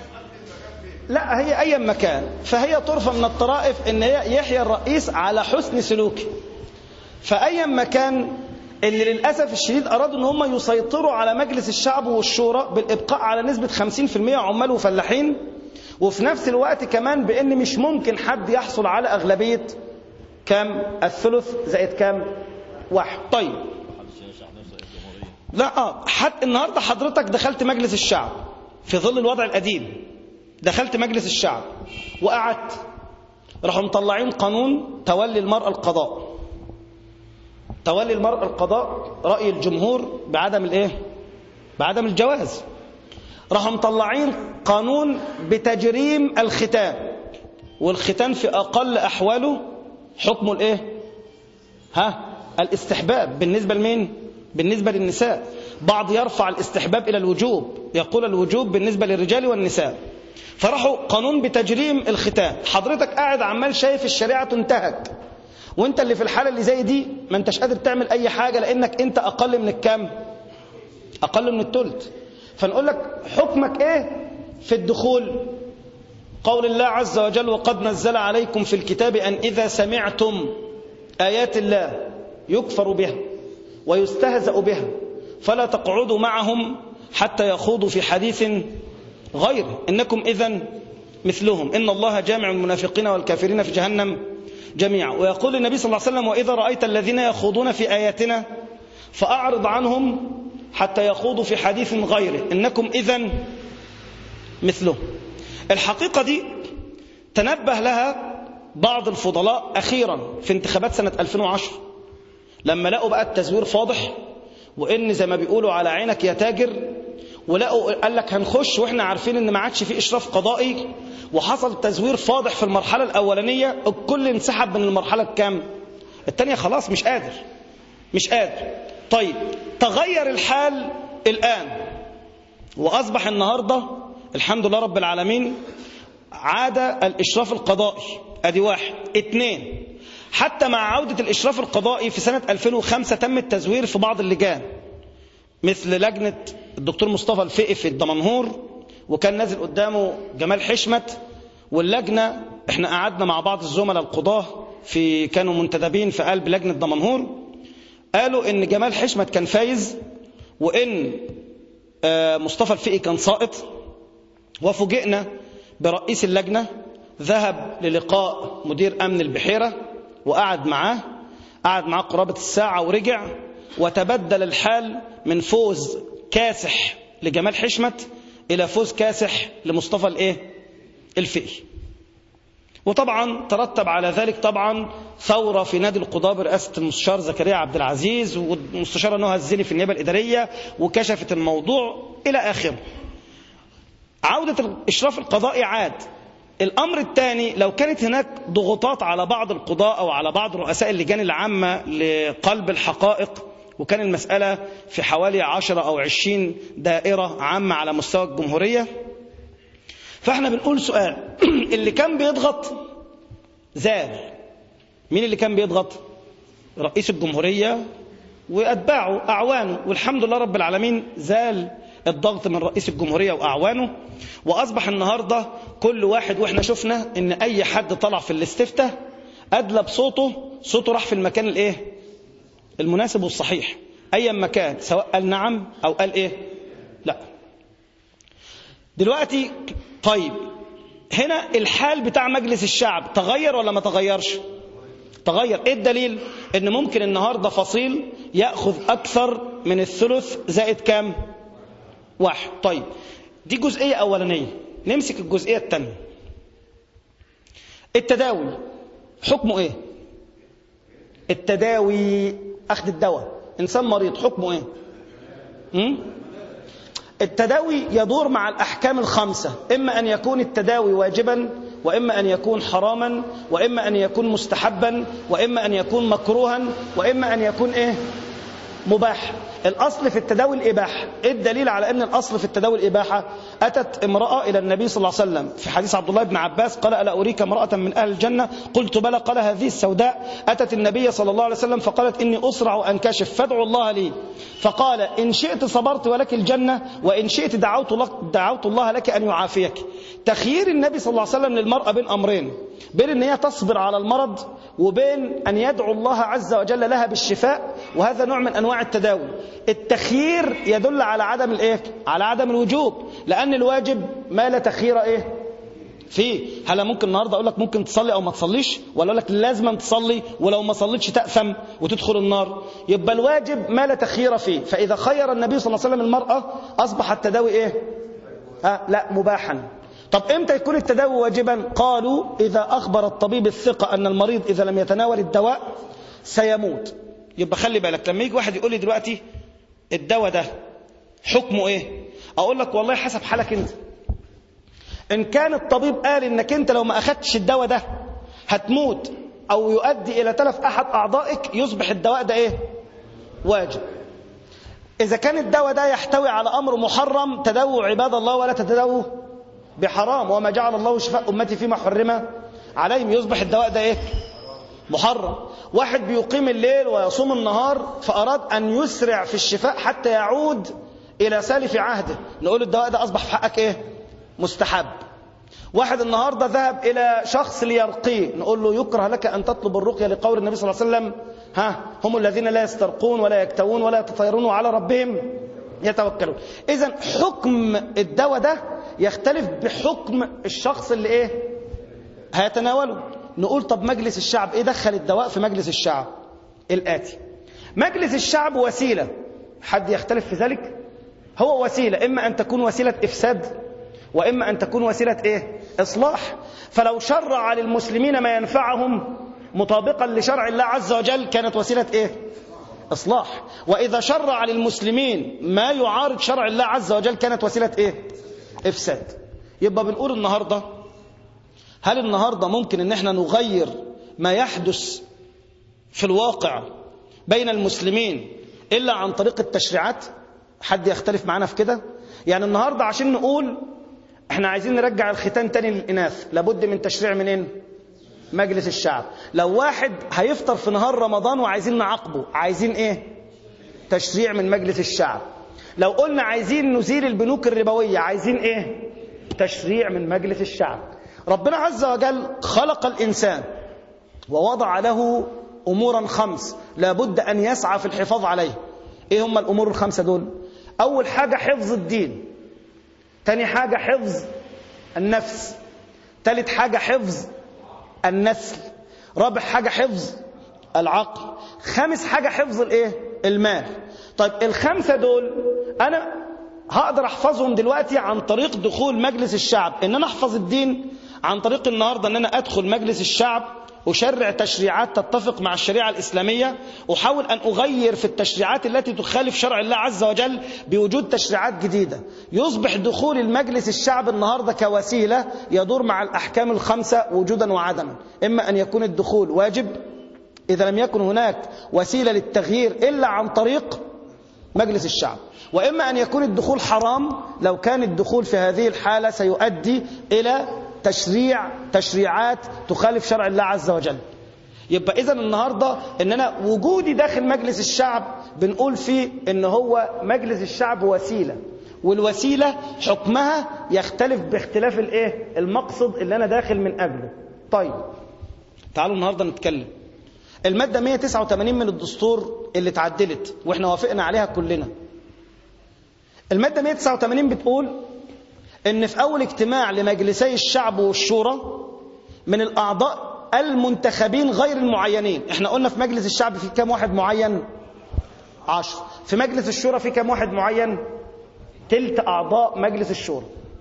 لا هي أي مكان فهي طرفة من الطرائف إن هي يحيى الرئيس على حسن سلوكه فأي مكان اللي للأسف الشديد أرادوا إن هم يسيطروا على مجلس الشعب والشورى بالإبقاء على نسبة 50% عمال وفلاحين وفي نفس الوقت كمان بان مش ممكن حد يحصل على اغلبيه كام الثلث زائد كام واحد طيب لا اه حد النهارده حضرتك دخلت مجلس الشعب في ظل الوضع القديم دخلت مجلس الشعب وقعدت راحوا مطلعين قانون تولي المرأة القضاء تولي المرأة القضاء رأي الجمهور بعدم الايه بعدم الجواز راحوا مطلعين قانون بتجريم الختان والختان في أقل أحواله حكمه الإيه؟ ها؟ الاستحباب بالنسبة لمين؟ بالنسبة للنساء بعض يرفع الاستحباب إلى الوجوب يقول الوجوب بالنسبة للرجال والنساء فراحوا قانون بتجريم الختان حضرتك قاعد عمال شايف الشريعة تنتهك وانت اللي في الحالة اللي زي دي ما انتش قادر تعمل أي حاجة لأنك انت أقل من الكام؟ أقل من التلت فنقول لك حكمك ايه في الدخول قول الله عز وجل وقد نزل عليكم في الكتاب أن إذا سمعتم آيات الله يكفر بها ويستهزأ بها فلا تقعدوا معهم حتى يخوضوا في حديث غيره إنكم إذا مثلهم إن الله جامع المنافقين والكافرين في جهنم جميعا ويقول النبي صلى الله عليه وسلم وإذا رأيت الذين يخوضون في آياتنا فأعرض عنهم حتى يخوضوا في حديث غيره إنكم إذا مثلهم الحقيقة دي تنبه لها بعض الفضلاء أخيرا في انتخابات سنة 2010 لما لقوا بقى التزوير فاضح وإن زي ما بيقولوا على عينك يا تاجر ولقوا قال لك هنخش واحنا عارفين ان ما عادش في اشراف قضائي وحصل تزوير فاضح في المرحله الاولانيه الكل انسحب من المرحله الكام الثانيه خلاص مش قادر مش قادر طيب تغير الحال الان واصبح النهارده الحمد لله رب العالمين عاد الاشراف القضائي ادي واحد اثنين حتى مع عودة الإشراف القضائي في سنة 2005 تم التزوير في بعض اللجان مثل لجنة الدكتور مصطفى الفقي في الدمنهور وكان نازل قدامه جمال حشمت واللجنة احنا قعدنا مع بعض الزملاء القضاة في كانوا منتدبين في قلب لجنة دمنهور قالوا ان جمال حشمت كان فايز وان مصطفى الفقي كان ساقط وفوجئنا برئيس اللجنة ذهب للقاء مدير أمن البحيرة وقعد معاه قعد معاه قرابة الساعة ورجع وتبدل الحال من فوز كاسح لجمال حشمت إلى فوز كاسح لمصطفى الإيه؟ الفقي وطبعا ترتب على ذلك طبعا ثورة في نادي القضاة برئاسة المستشار زكريا عبد العزيز والمستشارة نهى الزيني في النيابة الإدارية وكشفت الموضوع إلى آخره عودة الإشراف القضائي عاد الأمر الثاني لو كانت هناك ضغوطات على بعض القضاء أو على بعض رؤساء اللجان العامة لقلب الحقائق وكان المسألة في حوالي عشرة أو عشرين دائرة عامة على مستوى الجمهورية فاحنا بنقول سؤال اللي كان بيضغط زال مين اللي كان بيضغط رئيس الجمهورية وأتباعه أعوانه والحمد لله رب العالمين زال الضغط من رئيس الجمهورية وأعوانه وأصبح النهاردة كل واحد وإحنا شفنا إن أي حد طلع في الاستفتاء أدلى بصوته صوته راح في المكان الإيه المناسب والصحيح أيا مكان سواء قال نعم أو قال إيه لا دلوقتي طيب هنا الحال بتاع مجلس الشعب تغير ولا ما تغيرش تغير ايه الدليل ان ممكن النهاردة فصيل يأخذ اكثر من الثلث زائد كام واحد طيب دي جزئية أولانية نمسك الجزئية الثانية التداوي حكمه إيه التداوي أخذ الدواء إنسان مريض حكمه إيه م? التداوي يدور مع الأحكام الخمسة إما أن يكون التداوي واجبا وإما أن يكون حراما وإما أن يكون مستحبا وإما أن يكون مكروها وإما أن يكون إيه مباح الأصل في التداوي الإباحة إيه الدليل على أن الأصل في التداوي الإباحة أتت امرأة إلى النبي صلى الله عليه وسلم في حديث عبد الله بن عباس قال ألا أريك امرأة من أهل الجنة قلت بلى قال هذه السوداء أتت النبي صلى الله عليه وسلم فقالت إني أسرع أنكشف فادعوا الله لي فقال إن شئت صبرت ولك الجنة وإن شئت دعوت, لك دعوت الله لك أن يعافيك تخيير النبي صلى الله عليه وسلم للمرأة بين أمرين بين أن هي تصبر على المرض وبين أن يدعو الله عز وجل لها بالشفاء وهذا نوع من أنواع التداوي التخيير يدل على عدم الايه على عدم الوجوب لان الواجب ما لا تخيير ايه فيه هل ممكن النهارده اقول لك ممكن تصلي او ما تصليش ولا اقول لك لازم تصلي ولو ما صليتش تاثم وتدخل النار يبقى الواجب ما لا تخيير فيه فاذا خير النبي صلى الله عليه وسلم المراه اصبح التداوي ايه آه لا مباحا طب امتى يكون التداوي واجبا قالوا اذا اخبر الطبيب الثقه ان المريض اذا لم يتناول الدواء سيموت يبقى خلي بالك لما يجي واحد يقول لي دلوقتي الدواء ده حكمه ايه اقول لك والله حسب حالك انت ان كان الطبيب قال انك انت لو ما اخدتش الدواء ده هتموت او يؤدي الى تلف احد اعضائك يصبح الدواء ده ايه واجب اذا كان الدواء ده يحتوي على امر محرم تداووا عباد الله ولا تتداووا بحرام وما جعل الله شفاء امتي فيما حرم عليهم يصبح الدواء ده ايه محرم واحد بيقيم الليل ويصوم النهار فأراد أن يسرع في الشفاء حتى يعود إلى سالف عهده نقول الدواء ده أصبح في حقك إيه مستحب واحد النهاردة ذهب إلى شخص ليرقيه نقول له يكره لك أن تطلب الرقية لقول النبي صلى الله عليه وسلم ها هم الذين لا يسترقون ولا يكتوون ولا يتطيرون وعلى ربهم يتوكلون إذا حكم الدواء ده يختلف بحكم الشخص اللي إيه هيتناوله نقول طب مجلس الشعب إيه دخل الدواء في مجلس الشعب الآتي مجلس الشعب وسيلة حد يختلف في ذلك هو وسيلة إما أن تكون وسيلة إفساد وإما أن تكون وسيلة إيه؟ إصلاح فلو شرع للمسلمين ما ينفعهم مطابقا لشرع الله عز وجل كانت وسيلة إيه؟ إصلاح وإذا شرع للمسلمين ما يعارض شرع الله عز وجل كانت وسيلة إيه؟ إفساد يبقى بنقول النهاردة هل النهاردة ممكن أن احنا نغير ما يحدث في الواقع بين المسلمين إلا عن طريق التشريعات حد يختلف معنا في كده يعني النهاردة عشان نقول احنا عايزين نرجع الختان تاني للإناث لابد من تشريع منين مجلس الشعب لو واحد هيفطر في نهار رمضان وعايزين نعاقبه عايزين ايه تشريع من مجلس الشعب لو قلنا عايزين نزيل البنوك الربوية عايزين ايه تشريع من مجلس الشعب ربنا عز وجل خلق الإنسان ووضع له أمورا خمس لابد أن يسعى في الحفاظ عليه ايه هم الأمور الخمسة دول أول حاجة حفظ الدين تاني حاجة حفظ النفس تالت حاجة حفظ النسل رابع حاجة حفظ العقل خامس حاجة حفظ الايه المال طيب الخمسة دول انا هقدر احفظهم دلوقتي عن طريق دخول مجلس الشعب ان انا احفظ الدين عن طريق النهاردة ان انا ادخل مجلس الشعب أشرع تشريعات تتفق مع الشريعة الإسلامية أحاول أن أغير في التشريعات التي تخالف شرع الله عز وجل بوجود تشريعات جديدة يصبح دخول المجلس الشعب النهاردة كوسيلة يدور مع الأحكام الخمسة وجودا وعدما إما أن يكون الدخول واجب إذا لم يكن هناك وسيلة للتغيير إلا عن طريق مجلس الشعب وإما أن يكون الدخول حرام لو كان الدخول في هذه الحالة سيؤدي إلى تشريع تشريعات تخالف شرع الله عز وجل يبقى إذا النهاردة إن أنا وجودي داخل مجلس الشعب بنقول فيه إن هو مجلس الشعب وسيلة والوسيلة حكمها يختلف باختلاف الإيه المقصد اللي أنا داخل من أجله طيب تعالوا النهاردة نتكلم المادة 189 من الدستور اللي اتعدلت واحنا وافقنا عليها كلنا المادة 189 بتقول ان في اول اجتماع لمجلسي الشعب والشورى من الاعضاء المنتخبين غير المعينين احنا قلنا في مجلس الشعب في كام واحد معين عشر في مجلس الشورى في كام واحد معين تلت اعضاء مجلس الشورى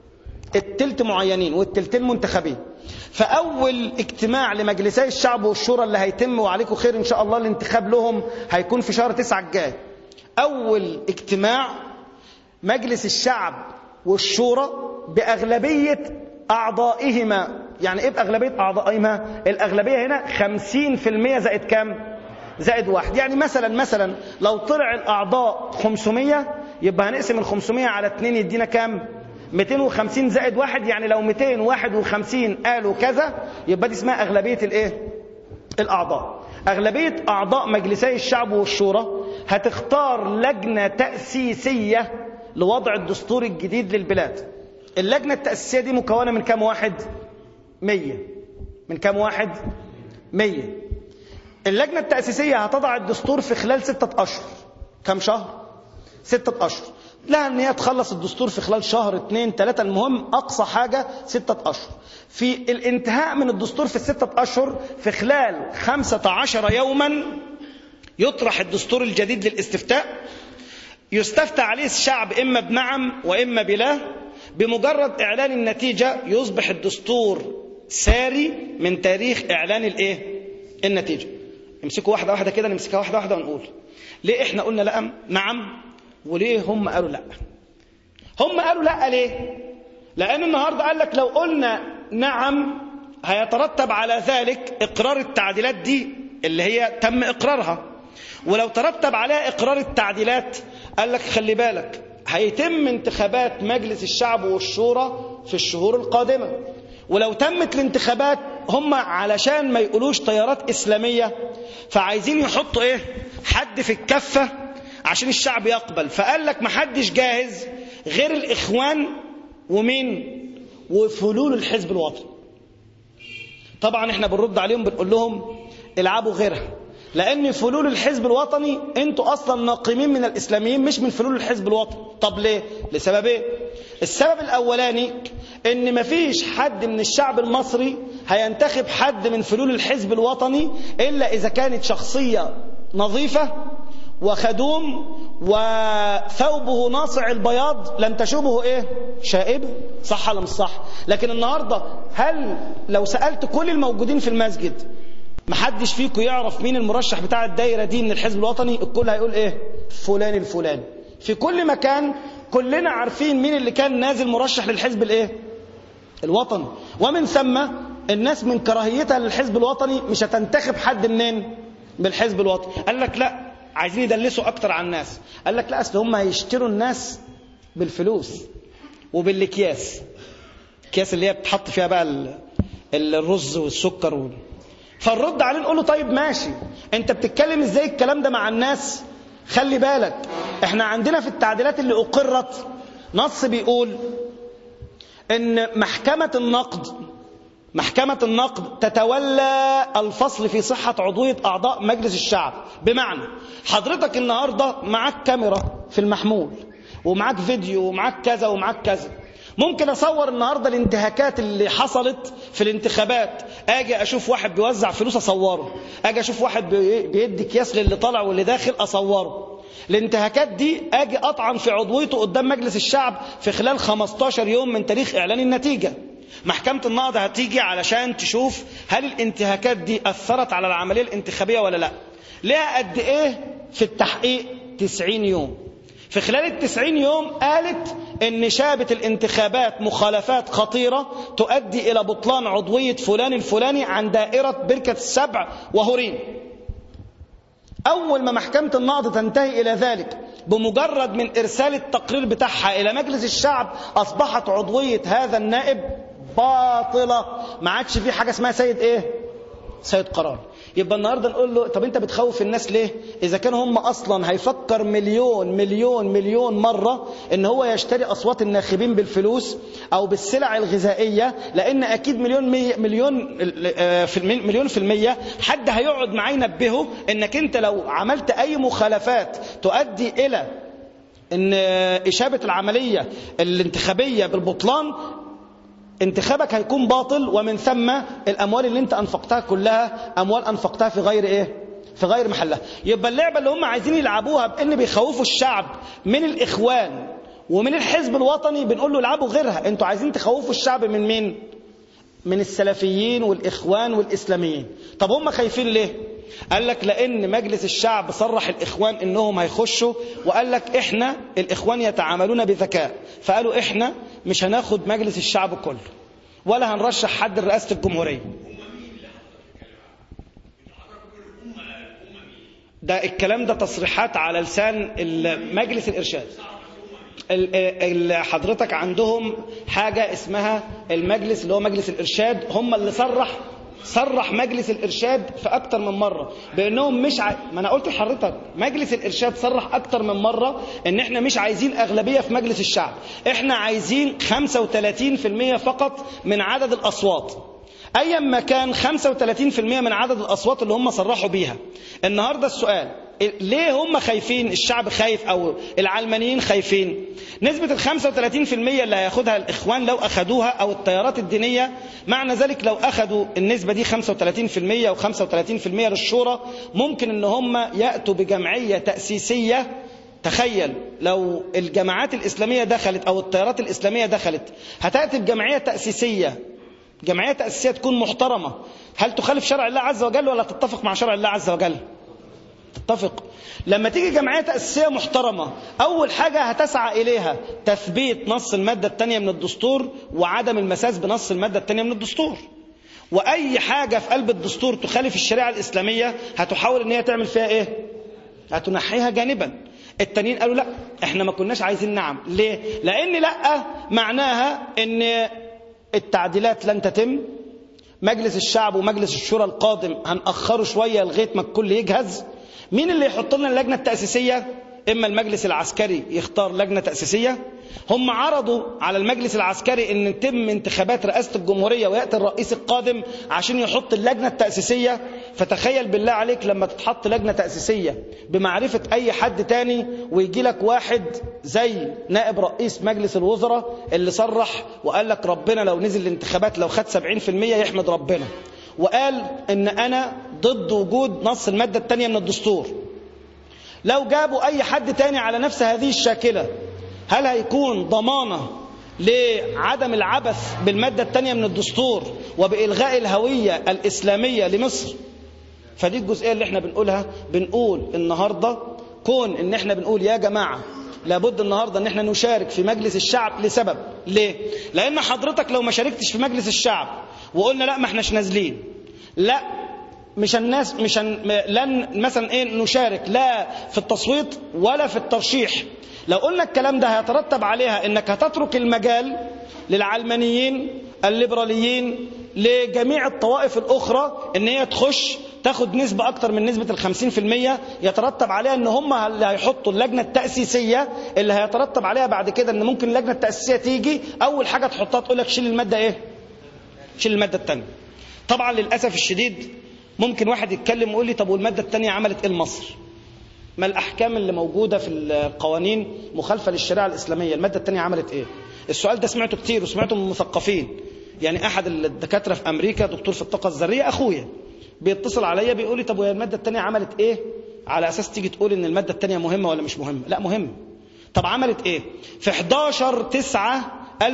التلت معينين والتلتين منتخبين فأول اجتماع لمجلسي الشعب والشورى اللي هيتم وعليكم خير إن شاء الله الانتخاب لهم هيكون في شهر تسعة الجاي أول اجتماع مجلس الشعب والشورى بأغلبية أعضائهما يعني إيه بأغلبية أعضائهما الأغلبية هنا خمسين في المية زائد كام زائد واحد يعني مثلا مثلا لو طلع الأعضاء 500 يبقى هنقسم ال 500 على 2 يدينا كام 250 زائد واحد يعني لو 251 قالوا كذا يبقى دي اسمها أغلبية الإيه الأعضاء أغلبية أعضاء مجلسي الشعب والشورى هتختار لجنة تأسيسية لوضع الدستور الجديد للبلاد اللجنة التأسيسية دي مكونة من كام واحد مية من كام واحد مية اللجنة التأسيسية هتضع الدستور في خلال ستة أشهر كم شهر ستة أشهر لها ان هي تخلص الدستور في خلال شهر اثنين ثلاثة المهم أقصى حاجة ستة أشهر في الانتهاء من الدستور في الستة أشهر في خلال خمسة عشر يوما يطرح الدستور الجديد للاستفتاء يستفتى عليه الشعب إما بنعم وإما بلا بمجرد إعلان النتيجة يصبح الدستور ساري من تاريخ إعلان الإيه؟ النتيجة نمسكوا واحدة واحدة كده نمسكها واحدة واحدة ونقول ليه إحنا قلنا لا نعم وليه هم قالوا لا هم قالوا لا ليه لأن النهاردة قال لك لو قلنا نعم هيترتب على ذلك إقرار التعديلات دي اللي هي تم إقرارها ولو ترتب عليها إقرار التعديلات قال لك خلي بالك هيتم انتخابات مجلس الشعب والشورى في الشهور القادمة ولو تمت الانتخابات هم علشان ما يقولوش تيارات إسلامية فعايزين يحطوا إيه حد في الكفة عشان الشعب يقبل فقال لك محدش جاهز غير الإخوان ومين وفلول الحزب الوطني طبعا احنا بنرد عليهم بنقول لهم العبوا غيرها لان فلول الحزب الوطني انتوا اصلا ناقمين من الاسلاميين مش من فلول الحزب الوطني طب ليه لسببين السبب الاولاني ان مفيش حد من الشعب المصري هينتخب حد من فلول الحزب الوطني الا اذا كانت شخصيه نظيفه وخدوم وثوبه ناصع البياض لن تشوبه ايه شائبه صح ولا مش صح لكن النهارده هل لو سالت كل الموجودين في المسجد محدش فيكم يعرف مين المرشح بتاع الدايره دي من الحزب الوطني الكل هيقول ايه فلان الفلاني في كل مكان كلنا عارفين مين اللي كان نازل مرشح للحزب الايه الوطني ومن ثم الناس من كراهيتها للحزب الوطني مش هتنتخب حد منين من الحزب الوطني قال لك لا عايزين يدلسوا اكتر على الناس قال لك لا اصل هم هيشتروا الناس بالفلوس وبالاكياس الاكياس اللي هي بتحط فيها بقى ال- الرز والسكر وال... فنرد عليه نقول له طيب ماشي انت بتتكلم ازاي الكلام ده مع الناس خلي بالك احنا عندنا في التعديلات اللي اقرت نص بيقول ان محكمة النقد محكمة النقد تتولى الفصل في صحة عضوية أعضاء مجلس الشعب بمعنى حضرتك النهاردة معاك كاميرا في المحمول ومعاك فيديو ومعاك كذا ومعاك كذا ممكن أصور النهاردة الانتهاكات اللي حصلت في الانتخابات أجي أشوف واحد بيوزع فلوس أصوره أجي أشوف واحد بي- بيدي أكياس للي طالع واللي داخل أصوره الانتهاكات دي أجي أطعن في عضويته قدام مجلس الشعب في خلال 15 يوم من تاريخ إعلان النتيجة محكمة النقض هتيجي علشان تشوف هل الانتهاكات دي أثرت على العملية الانتخابية ولا لا لها قد إيه في التحقيق 90 يوم في خلال التسعين يوم قالت ان شابت الانتخابات مخالفات خطيرة تؤدي الى بطلان عضوية فلان الفلاني عن دائرة بركة السبع وهورين أول ما محكمة النقض تنتهي إلى ذلك بمجرد من إرسال التقرير بتاعها إلى مجلس الشعب أصبحت عضوية هذا النائب باطلة ما عادش في حاجة اسمها سيد إيه سيد قرار يبقى النهارده نقول له طب انت بتخوف الناس ليه اذا كانوا هم اصلا هيفكر مليون مليون مليون مره ان هو يشتري اصوات الناخبين بالفلوس او بالسلع الغذائيه لان اكيد مليون مي مليون آه، في المي- مليون في الميه حد هيقعد معاه ينبهه انك انت لو عملت اي مخالفات تؤدي الى ان اشابه العمليه الانتخابيه بالبطلان انتخابك هيكون باطل ومن ثم الاموال اللي انت انفقتها كلها اموال انفقتها في غير ايه في غير محلها يبقى اللعبه اللي هم عايزين يلعبوها بان بيخوفوا الشعب من الاخوان ومن الحزب الوطني بنقول له العبوا غيرها انتوا عايزين تخوفوا الشعب من مين من السلفيين والاخوان والاسلاميين طب هم خايفين ليه قال لك لان مجلس الشعب صرح الاخوان انهم هيخشوا وقال لك احنا الاخوان يتعاملون بذكاء فقالوا احنا مش هناخد مجلس الشعب كله ولا هنرشح حد لرئاسه الجمهوريه ده الكلام ده تصريحات على لسان ال- مجلس الارشاد ال- ال- حضرتك عندهم حاجة اسمها المجلس اللي هو مجلس الإرشاد هم اللي صرح صرح مجلس الإرشاد في أكتر من مرة بأنهم مش ع... ما أنا قلت لحضرتك مجلس الإرشاد صرح أكتر من مرة إن إحنا مش عايزين أغلبية في مجلس الشعب إحنا عايزين 35% فقط من عدد الأصوات ايا ما كان 35% من عدد الاصوات اللي هم صرحوا بيها النهارده السؤال ليه هم خايفين الشعب خايف او العلمانيين خايفين نسبة ال 35% اللي هياخدها الاخوان لو اخذوها او التيارات الدينية معنى ذلك لو اخذوا النسبة دي 35% او 35% للشورى ممكن ان هم يأتوا بجمعية تأسيسية تخيل لو الجماعات الإسلامية دخلت أو التيارات الإسلامية دخلت هتأتي بجمعية تأسيسية جمعية تأسيسية تكون محترمة هل تخالف شرع الله عز وجل ولا تتفق مع شرع الله عز وجل تتفق لما تيجي جمعية تأسيسية محترمة أول حاجة هتسعى إليها تثبيت نص المادة الثانية من الدستور وعدم المساس بنص المادة الثانية من الدستور وأي حاجة في قلب الدستور تخالف الشريعة الإسلامية هتحاول إن هي تعمل فيها إيه هتنحيها جانبا التانيين قالوا لا احنا ما كناش عايزين نعم ليه لان لا معناها ان التعديلات لن تتم مجلس الشعب ومجلس الشورى القادم هنأخره شوية لغاية ما الكل يجهز مين اللي يحط لنا اللجنة التأسيسية إما المجلس العسكري يختار لجنة تأسيسية هم عرضوا على المجلس العسكري ان تتم انتخابات رئاسة الجمهورية ويأتي الرئيس القادم عشان يحط اللجنة التأسيسية فتخيل بالله عليك لما تتحط لجنة تأسيسية بمعرفة اي حد تاني ويجي لك واحد زي نائب رئيس مجلس الوزراء اللي صرح وقال لك ربنا لو نزل الانتخابات لو خد 70% يحمد ربنا وقال ان انا ضد وجود نص المادة الثانية من الدستور لو جابوا اي حد تاني على نفس هذه الشاكلة هل هيكون ضمانة لعدم العبث بالمادة الثانية من الدستور وبإلغاء الهوية الإسلامية لمصر فدي الجزئية اللي احنا بنقولها بنقول النهاردة كون ان احنا بنقول يا جماعة لابد النهاردة ان احنا نشارك في مجلس الشعب لسبب ليه لان حضرتك لو ما شاركتش في مجلس الشعب وقلنا لا ما احناش نازلين لا مش الناس مش هن... لن مثلا ايه نشارك لا في التصويت ولا في الترشيح لو قلنا الكلام ده هيترتب عليها انك هتترك المجال للعلمانيين الليبراليين لجميع الطوائف الاخرى ان هي تخش تاخد نسبة اكتر من نسبة الخمسين في المية يترتب عليها ان هم اللي هيحطوا اللجنة التأسيسية اللي هيترتب عليها بعد كده ان ممكن اللجنة التأسيسية تيجي اول حاجة تحطها تقول لك شيل المادة ايه شيل المادة الثانية طبعا للأسف الشديد ممكن واحد يتكلم ويقول لي طب والمادة الثانية عملت ايه لمصر ما الأحكام اللي موجودة في القوانين مخالفة للشريعة الإسلامية المادة الثانية عملت إيه السؤال ده سمعته كتير وسمعته من المثقفين يعني أحد الدكاترة في أمريكا دكتور في الطاقة الذرية أخويا بيتصل عليا بيقول لي طب وهي المادة الثانية عملت إيه على أساس تيجي تقول إن المادة الثانية مهمة ولا مش مهمة لا مهمة طب عملت إيه في 11 9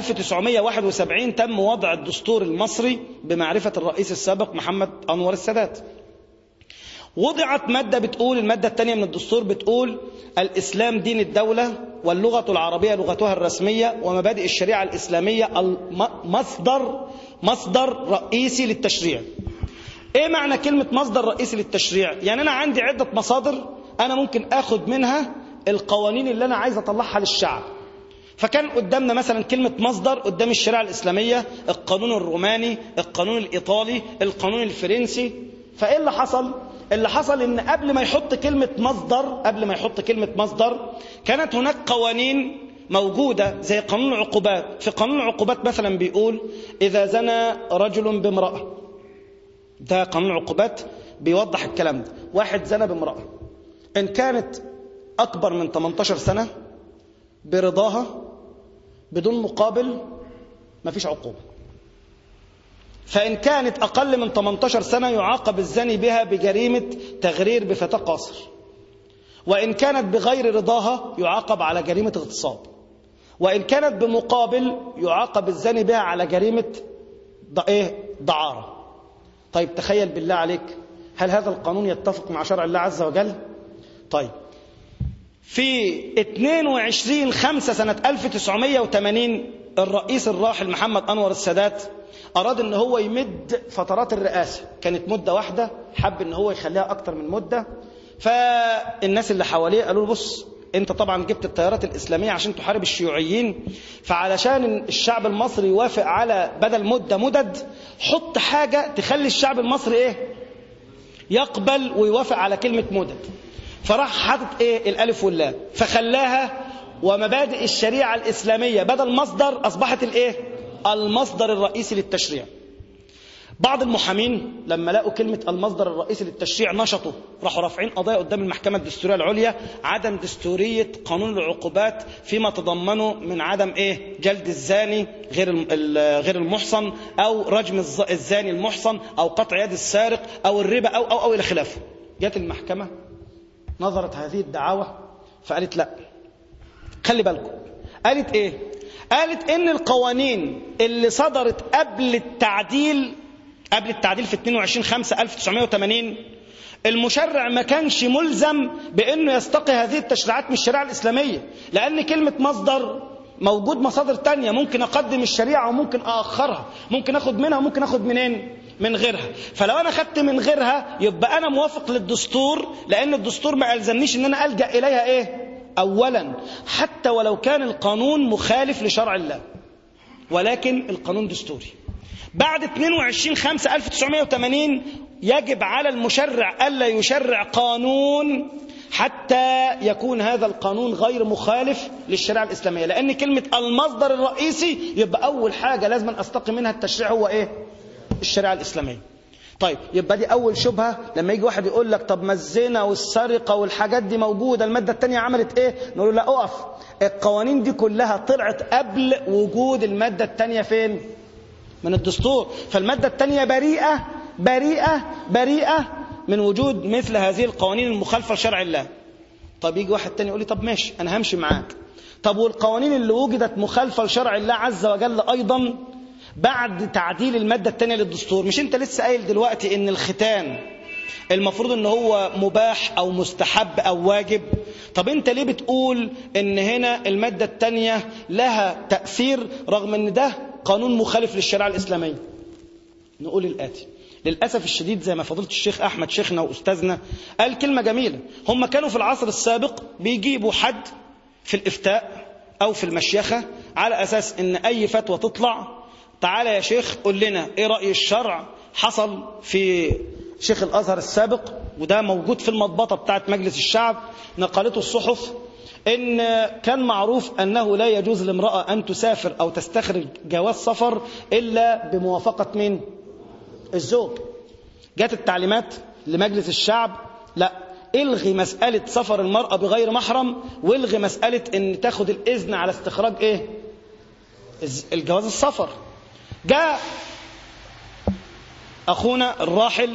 1971 تم وضع الدستور المصري بمعرفة الرئيس السابق محمد أنور السادات وضعت مادة بتقول المادة الثانية من الدستور بتقول الإسلام دين الدولة واللغة العربية لغتها الرسمية ومبادئ الشريعة الإسلامية مصدر مصدر رئيسي للتشريع ايه معنى كلمة مصدر رئيسي للتشريع يعني انا عندي عدة مصادر انا ممكن اخد منها القوانين اللي انا عايز اطلعها للشعب فكان قدامنا مثلا كلمة مصدر قدام الشريعة الإسلامية القانون الروماني القانون الإيطالي القانون الفرنسي فإيه اللي حصل؟ اللي حصل إن قبل ما يحط كلمة مصدر قبل ما يحط كلمة مصدر كانت هناك قوانين موجودة زي قانون العقوبات في قانون العقوبات مثلا بيقول إذا زنى رجل بامرأة ده قانون العقوبات بيوضح الكلام ده واحد زنى بامرأة إن كانت أكبر من 18 سنة برضاها بدون مقابل مفيش عقوبة فإن كانت أقل من 18 سنة يعاقب الزاني بها بجريمة تغرير بفتاة قاصر وإن كانت بغير رضاها يعاقب على جريمة اغتصاب وإن كانت بمقابل يعاقب الزاني بها على جريمة إيه دعارة طيب تخيل بالله عليك هل هذا القانون يتفق مع شرع الله عز وجل طيب في 22 5 سنة 1980 الرئيس الراحل محمد أنور السادات أراد أن هو يمد فترات الرئاسة كانت مدة واحدة حب أن هو يخليها أكتر من مدة فالناس اللي حواليه قالوا له بص انت طبعا جبت التيارات الإسلامية عشان تحارب الشيوعيين فعلشان الشعب المصري يوافق على بدل مدة مدد حط حاجة تخلي الشعب المصري ايه يقبل ويوافق على كلمة مدد فراح حاطط ايه الالف واللام فخلاها ومبادئ الشريعة الإسلامية بدل مصدر أصبحت الايه المصدر الرئيسي للتشريع بعض المحامين لما لقوا كلمة المصدر الرئيسي للتشريع نشطوا راحوا رافعين قضايا قدام المحكمة الدستورية العليا عدم دستورية قانون العقوبات فيما تضمنه من عدم ايه جلد الزاني غير غير المحصن او رجم الزاني المحصن او قطع يد السارق او الربا او او او الى خلافه جت المحكمة نظرت هذه الدعاوى فقالت لا خلي بالكم قالت ايه قالت ان القوانين اللي صدرت قبل التعديل قبل التعديل في 22 5 1980 المشرع ما كانش ملزم بانه يستقي هذه التشريعات من الشريعه الاسلاميه لان كلمه مصدر موجود مصادر تانية ممكن اقدم الشريعه وممكن اخرها ممكن اخد منها وممكن اخد منين من غيرها فلو انا خدت من غيرها يبقى انا موافق للدستور لان الدستور ما الزمنيش ان انا الجا اليها ايه اولا حتى ولو كان القانون مخالف لشرع الله ولكن القانون دستوري بعد 22 5 1980 يجب على المشرع الا يشرع قانون حتى يكون هذا القانون غير مخالف للشريعة الإسلامية لأن كلمة المصدر الرئيسي يبقى أول حاجة لازم أستقي منها التشريع هو إيه الشريعة الإسلامية طيب يبقى دي أول شبهة لما يجي واحد يقول لك طب ما الزنا والسرقة والحاجات دي موجودة المادة التانية عملت إيه نقول له لا أقف القوانين دي كلها طلعت قبل وجود المادة التانية فين من الدستور فالمادة التانية بريئة بريئة بريئة من وجود مثل هذه القوانين المخالفة لشرع الله طب يجي واحد تاني يقول لي طب ماشي أنا همشي معاك طب والقوانين اللي وجدت مخالفة لشرع الله عز وجل أيضا بعد تعديل المادة التانية للدستور مش انت لسه قايل دلوقتي ان الختان المفروض ان هو مباح او مستحب او واجب طب انت ليه بتقول ان هنا المادة التانية لها تأثير رغم ان ده قانون مخالف للشريعة الإسلامية نقول الآتي للأسف الشديد زي ما فضلت الشيخ أحمد شيخنا وأستاذنا قال كلمة جميلة هم كانوا في العصر السابق بيجيبوا حد في الإفتاء أو في المشيخة على أساس إن أي فتوى تطلع تعالى يا شيخ قول لنا إيه رأي الشرع حصل في شيخ الأزهر السابق وده موجود في المضبطة بتاعت مجلس الشعب نقلته الصحف إن كان معروف أنه لا يجوز لامرأة أن تسافر أو تستخرج جواز سفر إلا بموافقة مين؟ الزوج جات التعليمات لمجلس الشعب لا الغي مسألة سفر المرأة بغير محرم والغي مسألة ان تاخد الإذن على استخراج ايه الجواز السفر جاء أخونا الراحل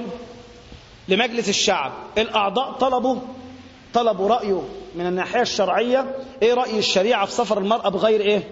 لمجلس الشعب الأعضاء طلبوا طلبوا رأيه من الناحية الشرعية ايه رأي الشريعة في سفر المرأة بغير ايه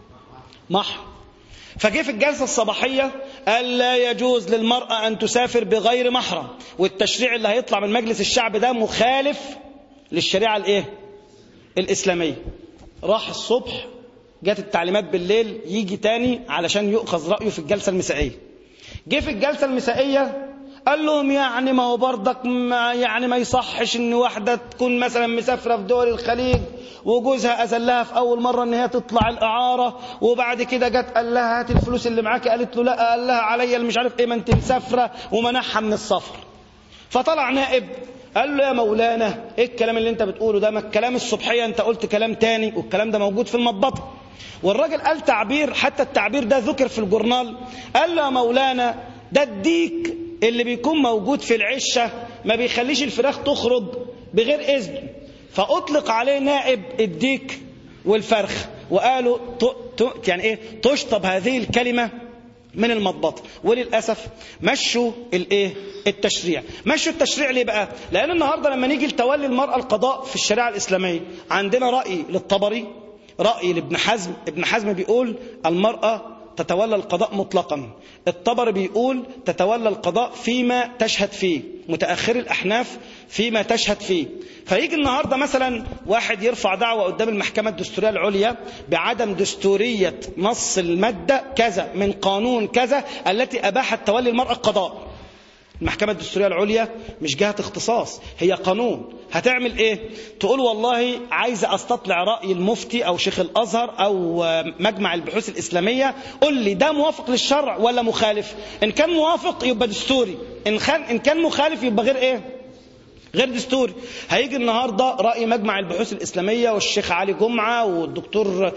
محرم فجه في الجلسة الصباحية قال لا يجوز للمرأة أن تسافر بغير محرم والتشريع اللي هيطلع من مجلس الشعب ده مخالف للشريعة الايه الإسلامية راح الصبح جات التعليمات بالليل يجي تاني علشان يؤخذ رأيه في الجلسة المسائية جه في الجلسة المسائية قال لهم يعني ما هو برضك ما يعني ما يصحش ان واحدة تكون مثلا مسافرة في دول الخليج وجوزها أذلها في أول مرة إن هي تطلع الإعارة وبعد كده جت قال لها هات الفلوس اللي معاكي قالت له لا قال لها عليا اللي مش عارف إيه ما أنت مسافرة ومنعها من السفر فطلع نائب قال له يا مولانا إيه الكلام اللي أنت بتقوله ده ما الكلام الصبحية أنت قلت كلام تاني والكلام ده موجود في المضبطة والراجل قال تعبير حتى التعبير ده ذكر في الجورنال قال له يا مولانا ده الديك اللي بيكون موجود في العشة ما بيخليش الفراخ تخرج بغير إذن فأطلق عليه نائب الديك والفرخ وقالوا يعني ايه تشطب هذه الكلمة من المضبط وللأسف مشوا الايه التشريع مشوا التشريع ليه بقى لأن النهاردة لما نيجي لتولي المرأة القضاء في الشريعة الإسلامية عندنا رأي للطبري رأي لابن حزم ابن حزم بيقول المرأة تتولى القضاء مطلقا الطبر بيقول تتولى القضاء فيما تشهد فيه متأخر الأحناف فيما تشهد فيه فيجي النهاردة مثلا واحد يرفع دعوة قدام المحكمة الدستورية العليا بعدم دستورية نص المادة كذا من قانون كذا التي أباحت تولي المرأة القضاء المحكمة الدستورية العليا مش جهة اختصاص هي قانون هتعمل ايه تقول والله عايزة استطلع رأي المفتي او شيخ الازهر او مجمع البحوث الاسلامية قل لي ده موافق للشرع ولا مخالف ان كان موافق يبقى دستوري ان, خان إن كان مخالف يبقى غير ايه غير دستوري هيجي النهاردة رأي مجمع البحوث الإسلامية والشيخ علي جمعة والدكتور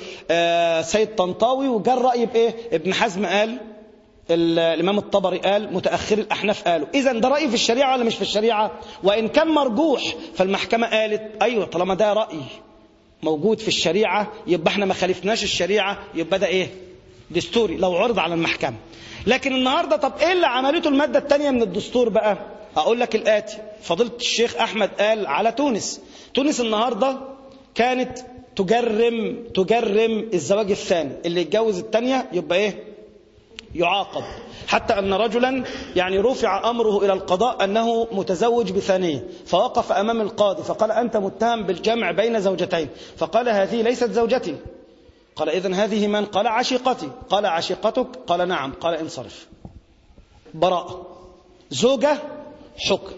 سيد طنطاوي وجاء الرأي بإيه ابن حزم قال الإمام الطبري قال متأخر الأحناف قالوا إذا ده رأي في الشريعة ولا مش في الشريعة وإن كان مرجوح فالمحكمة قالت أيوة طالما ده رأي موجود في الشريعة يبقى احنا ما خالفناش الشريعة يبقى ده إيه دستوري لو عرض على المحكمة لكن النهاردة طب إيه اللي عملته المادة الثانية من الدستور بقى أقول لك الآتي فضلت الشيخ أحمد قال على تونس تونس النهاردة كانت تجرم تجرم الزواج الثاني اللي يتجوز الثانية يبقى إيه يعاقب حتى أن رجلا يعني رفع أمره إلى القضاء أنه متزوج بثانية فوقف أمام القاضي فقال أنت متهم بالجمع بين زوجتين فقال هذه ليست زوجتي قال إذن هذه من قال عشيقتي قال عشيقتك قال نعم قال انصرف براءة زوجة حكم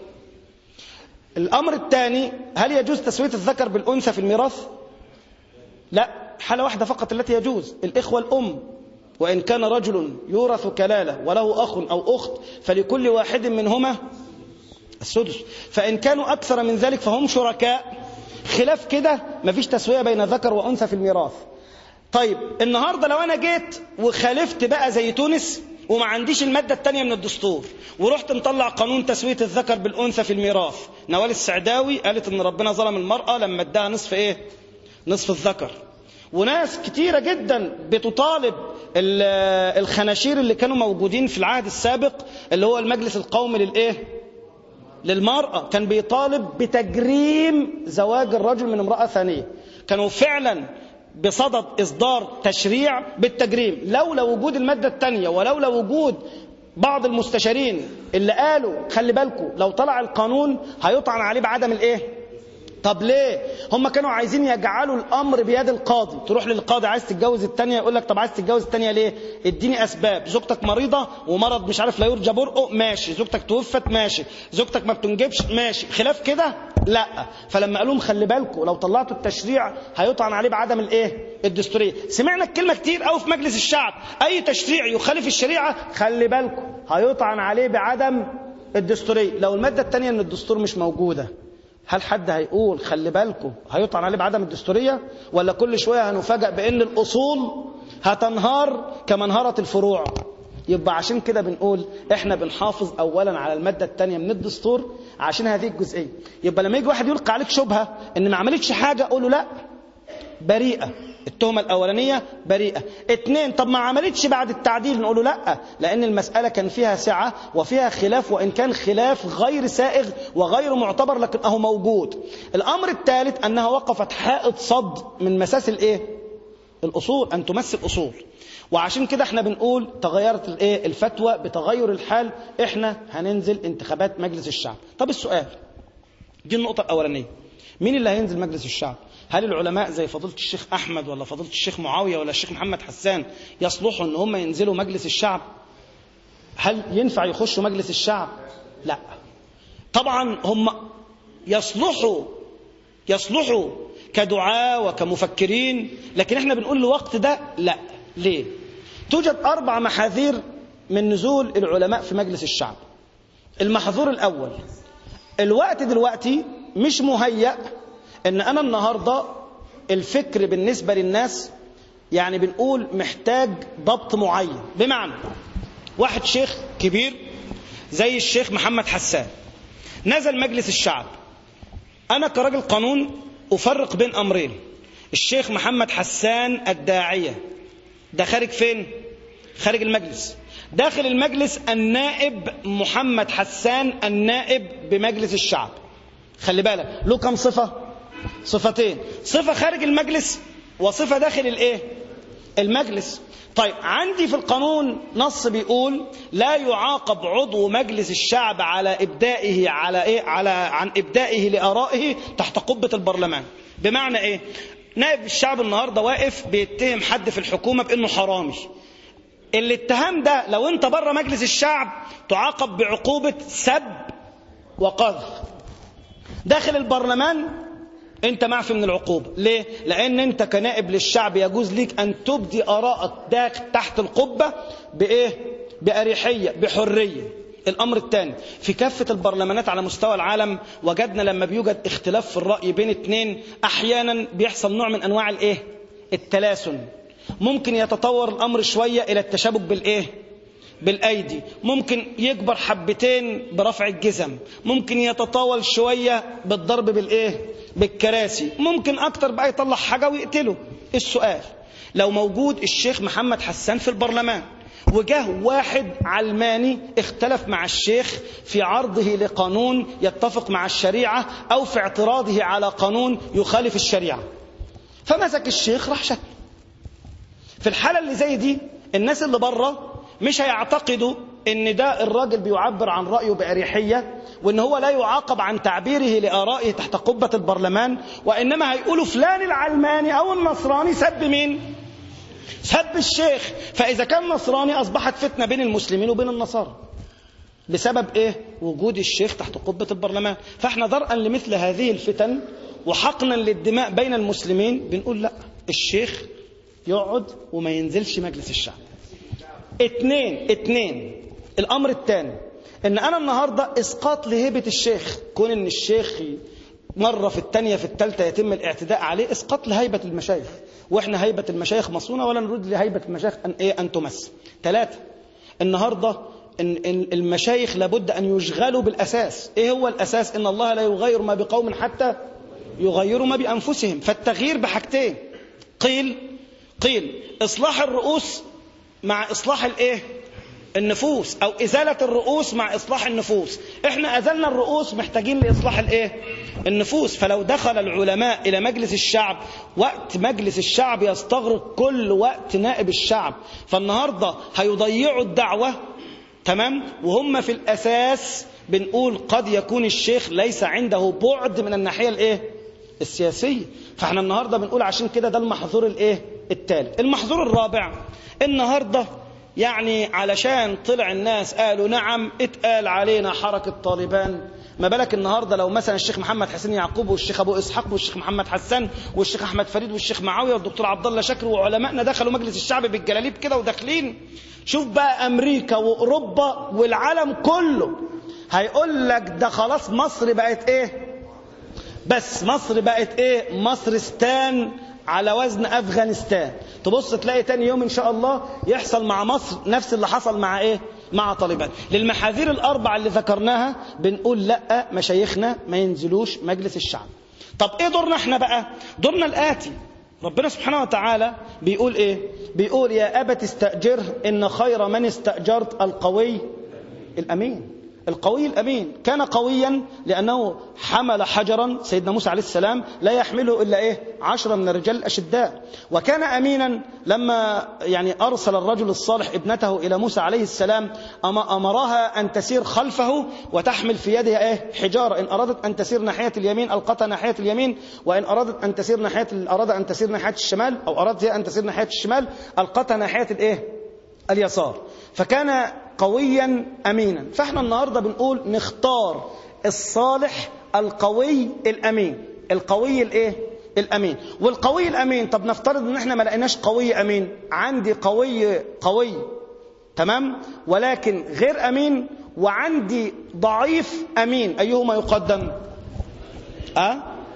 الأمر الثاني هل يجوز تسوية الذكر بالأنثى في الميراث لا حالة واحدة فقط التي يجوز الإخوة الأم وإن كان رجل يورث كلالة وله أخ أو أخت فلكل واحد منهما السدس فإن كانوا أكثر من ذلك فهم شركاء خلاف كده مفيش تسوية بين ذكر وأنثى في الميراث طيب النهاردة لو أنا جيت وخالفت بقى زي تونس وما عنديش المادة التانية من الدستور ورحت مطلع قانون تسوية الذكر بالأنثى في الميراث نوال السعداوي قالت إن ربنا ظلم المرأة لما اداها نصف إيه نصف الذكر وناس كتيرة جدا بتطالب ال- الخناشير اللي كانوا موجودين في العهد السابق اللي هو المجلس القومي للإيه للمرأة كان بيطالب بتجريم زواج الرجل من امرأة ثانية كانوا فعلا بصدد إصدار تشريع بالتجريم لولا وجود المادة الثانية ولولا وجود بعض المستشارين اللي قالوا خلي بالكم لو طلع القانون هيطعن عليه بعدم الايه طب ليه هم كانوا عايزين يجعلوا الامر بيد القاضي تروح للقاضي عايز تتجوز الثانيه يقول لك طب عايز تتجوز الثانيه ليه اديني اسباب زوجتك مريضه ومرض مش عارف لا يرجى برؤه ماشي زوجتك توفت ماشي زوجتك ما بتنجبش ماشي خلاف كده لا فلما قالوا لهم خلي بالكم لو طلعتوا التشريع هيطعن عليه بعدم الايه الدستوريه سمعنا الكلمه كتير قوي في مجلس الشعب اي تشريع يخالف الشريعه خلي بالكم هيطعن عليه بعدم الدستوريه لو الماده الثانيه من الدستور مش موجوده هل حد هيقول خلي بالكم هيطعن عليه بعدم الدستورية ولا كل شوية هنفاجأ بأن الأصول هتنهار كما انهارت الفروع يبقى عشان كده بنقول احنا بنحافظ اولا على المادة الثانية من الدستور عشان هذه الجزئية يبقى لما يجي واحد يلقى عليك شبهة ان ما عملتش حاجة قول له لا بريئة التهمة الأولانية بريئة اتنين طب ما عملتش بعد التعديل نقول له لا لأن المسألة كان فيها سعة وفيها خلاف وإن كان خلاف غير سائغ وغير معتبر لكن أهو موجود الأمر الثالث أنها وقفت حائط صد من مساس الإيه الأصول أن تمثل أصول وعشان كده احنا بنقول تغيرت الايه الفتوى بتغير الحال احنا هننزل انتخابات مجلس الشعب طب السؤال دي النقطة الأولانية مين اللي هينزل مجلس الشعب هل العلماء زي فضيلة الشيخ أحمد ولا فضيلة الشيخ معاوية ولا الشيخ محمد حسان يصلحوا ان هم ينزلوا مجلس الشعب هل ينفع يخشوا مجلس الشعب لا طبعا هم يصلحوا يصلحوا كدعاة وكمفكرين لكن احنا بنقول الوقت ده لا ليه توجد أربع محاذير من نزول العلماء في مجلس الشعب المحظور الأول الوقت دلوقتي مش مهيأ ان انا النهاردة الفكر بالنسبة للناس يعني بنقول محتاج ضبط معين بمعنى واحد شيخ كبير زي الشيخ محمد حسان نزل مجلس الشعب انا كراجل قانون افرق بين امرين الشيخ محمد حسان الداعية ده خارج فين خارج المجلس داخل المجلس النائب محمد حسان النائب بمجلس الشعب خلي بالك له كم صفة صفتين صفة خارج المجلس وصفة داخل الايه المجلس طيب عندي في القانون نص بيقول لا يعاقب عضو مجلس الشعب على ابدائه على ايه على عن ابدائه لارائه تحت قبة البرلمان بمعنى ايه نائب الشعب النهارده واقف بيتهم حد في الحكومة بانه حرامي الاتهام ده لو انت بره مجلس الشعب تعاقب بعقوبة سب وقذف داخل البرلمان انت معفي من العقوبة ليه؟ لان انت كنائب للشعب يجوز ليك ان تبدي ارائك داخل تحت القبة بايه؟ بأريحية بحرية الامر الثاني في كافة البرلمانات على مستوى العالم وجدنا لما بيوجد اختلاف في الرأي بين اثنين احيانا بيحصل نوع من انواع الايه؟ التلاسن ممكن يتطور الامر شوية الى التشابك بالايه؟ بالايدي ممكن يكبر حبتين برفع الجزم ممكن يتطاول شوية بالضرب بالايه بالكراسي ممكن اكتر بقى يطلع حاجة ويقتله السؤال لو موجود الشيخ محمد حسان في البرلمان وجاه واحد علماني اختلف مع الشيخ في عرضه لقانون يتفق مع الشريعة او في اعتراضه على قانون يخالف الشريعة فمسك الشيخ راح شتم في الحالة اللي زي دي الناس اللي بره مش هيعتقدوا ان ده الراجل بيعبر عن رأيه بأريحية وان هو لا يعاقب عن تعبيره لآرائه تحت قبة البرلمان وإنما هيقولوا فلان العلماني أو النصراني سب مين سب الشيخ فإذا كان نصراني أصبحت فتنة بين المسلمين وبين النصارى بسبب إيه وجود الشيخ تحت قبة البرلمان فإحنا درءا لمثل هذه الفتن وحقنا للدماء بين المسلمين بنقول لا الشيخ يقعد وما ينزلش مجلس الشعب اتنين اتنين الامر الثاني ان انا النهارده اسقاط لهيبه الشيخ كون ان الشيخ مرة في الثانية في الثالثة يتم الاعتداء عليه اسقاط لهيبة المشايخ واحنا هيبة المشايخ مصونة ولا نريد لهيبة المشايخ أن, إيه أن تمس ثلاثة النهاردة إن إن المشايخ لابد أن يشغلوا بالأساس إيه هو الأساس إن الله لا يغير ما بقوم حتى يغيروا ما بأنفسهم فالتغيير بحاجتين قيل قيل إصلاح الرؤوس مع إصلاح الإيه النفوس أو إزالة الرؤوس مع إصلاح النفوس إحنا أزلنا الرؤوس محتاجين لإصلاح الإيه النفوس فلو دخل العلماء إلى مجلس الشعب وقت مجلس الشعب يستغرق كل وقت نائب الشعب فالنهاردة هيضيعوا الدعوة تمام وهم في الأساس بنقول قد يكون الشيخ ليس عنده بعد من الناحية الإيه السياسية فاحنا النهاردة بنقول عشان كده ده المحظور الإيه الثالث المحظور الرابع النهارده يعني علشان طلع الناس قالوا نعم اتقال علينا حركة طالبان ما بالك النهارده لو مثلا الشيخ محمد حسين يعقوب والشيخ ابو اسحاق والشيخ محمد حسان والشيخ احمد فريد والشيخ معاويه والدكتور عبد الله شكر وعلمائنا دخلوا مجلس الشعب بالجلاليب كده وداخلين شوف بقى امريكا واوروبا والعالم كله هيقول لك ده خلاص مصر بقت ايه بس مصر بقت ايه مصرستان على وزن افغانستان تبص تلاقي تاني يوم ان شاء الله يحصل مع مصر نفس اللي حصل مع ايه مع طالبان للمحاذير الاربع اللي ذكرناها بنقول لا مشايخنا ما ينزلوش مجلس الشعب طب ايه دورنا احنا بقى دورنا الاتي ربنا سبحانه وتعالى بيقول ايه بيقول يا ابت استاجره ان خير من استاجرت القوي الامين القوي الأمين كان قويا لأنه حمل حجرا سيدنا موسى عليه السلام لا يحمله إلا إيه عشرة من الرجال الأشداء وكان أمينا لما يعني أرسل الرجل الصالح ابنته إلى موسى عليه السلام أمرها أن تسير خلفه وتحمل في يدها إيه حجارة إن أرادت أن تسير ناحية اليمين ألقتها ناحية اليمين وإن أرادت أن تسير ناحية أراد أن تسير ناحية الشمال أو أرادت هي أن تسير ناحية الشمال ألقتها ناحية الإيه اليسار فكان قويا امينا فاحنا النهارده بنقول نختار الصالح القوي الامين القوي الايه الامين والقوي الامين طب نفترض ان احنا ما لقيناش قوي امين عندي قوي قوي تمام ولكن غير امين وعندي ضعيف امين ايهما يقدم أه؟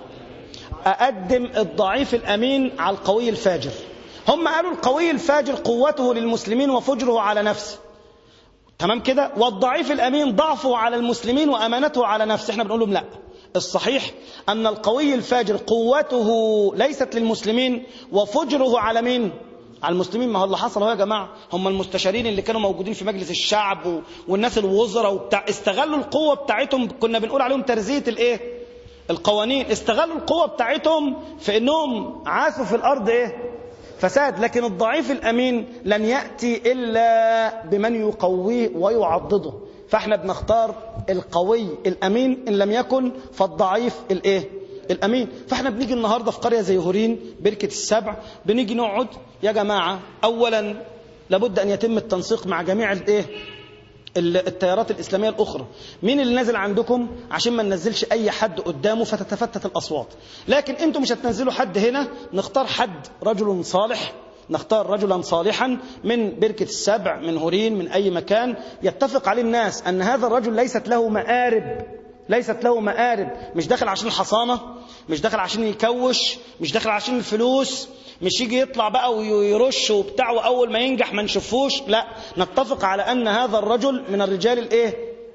اقدم الضعيف الامين على القوي الفاجر هم قالوا القوي الفاجر قوته للمسلمين وفجره على نفسه تمام كده والضعيف الامين ضعفه على المسلمين وامانته على نفسه احنا بنقول لهم لا الصحيح ان القوي الفاجر قوته ليست للمسلمين وفجره على مين على المسلمين ما هو اللي حصل هو يا جماعه هم المستشارين اللي كانوا موجودين في مجلس الشعب و... والناس الوزراء وبتاع استغلوا القوه بتاعتهم كنا بنقول عليهم ترزيه الايه القوانين استغلوا القوه بتاعتهم في انهم عاشوا في الارض ايه فساد لكن الضعيف الأمين لن يأتي إلا بمن يقويه ويعضده فاحنا بنختار القوي الأمين إن لم يكن فالضعيف الإيه الأمين فاحنا بنيجي النهاردة في قرية زي هورين بركة السبع بنيجي نقعد يا جماعة أولا لابد أن يتم التنسيق مع جميع الإيه التيارات الإسلامية الأخرى مين اللي نازل عندكم عشان ما ننزلش أي حد قدامه فتتفتت الأصوات لكن أنتم مش هتنزلوا حد هنا نختار حد رجل صالح نختار رجلا صالحا من بركة السبع من هورين من أي مكان يتفق عليه الناس أن هذا الرجل ليست له مآرب ليست له مآرب مش داخل عشان الحصانة مش داخل عشان يكوش مش داخل عشان الفلوس مش يجي يطلع بقى ويرش وبتاع واول ما ينجح ما نشوفوش لا نتفق على ان هذا الرجل من الرجال الايه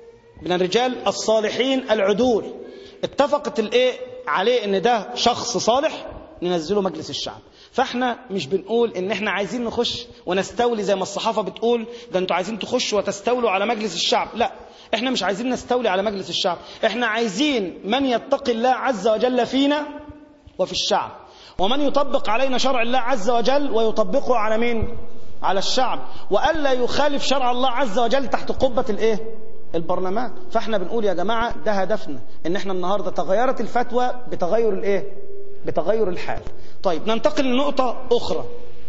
من الرجال الصالحين العدول اتفقت الايه عليه ان ده شخص صالح ننزله مجلس الشعب فاحنا مش بنقول ان احنا عايزين نخش ونستولي زي ما الصحافه بتقول ده انتوا عايزين تخشوا وتستولوا على مجلس الشعب لا احنا مش عايزين نستولي على مجلس الشعب احنا عايزين من يتقي الله عز وجل فينا وفي الشعب ومن يطبق علينا شرع الله عز وجل ويطبقه على مين على الشعب والا يخالف شرع الله عز وجل تحت قبه الايه البرلمان فاحنا بنقول يا جماعه ده هدفنا ان احنا النهارده تغيرت الفتوى بتغير الايه بتغير الحال طيب ننتقل لنقطه اخرى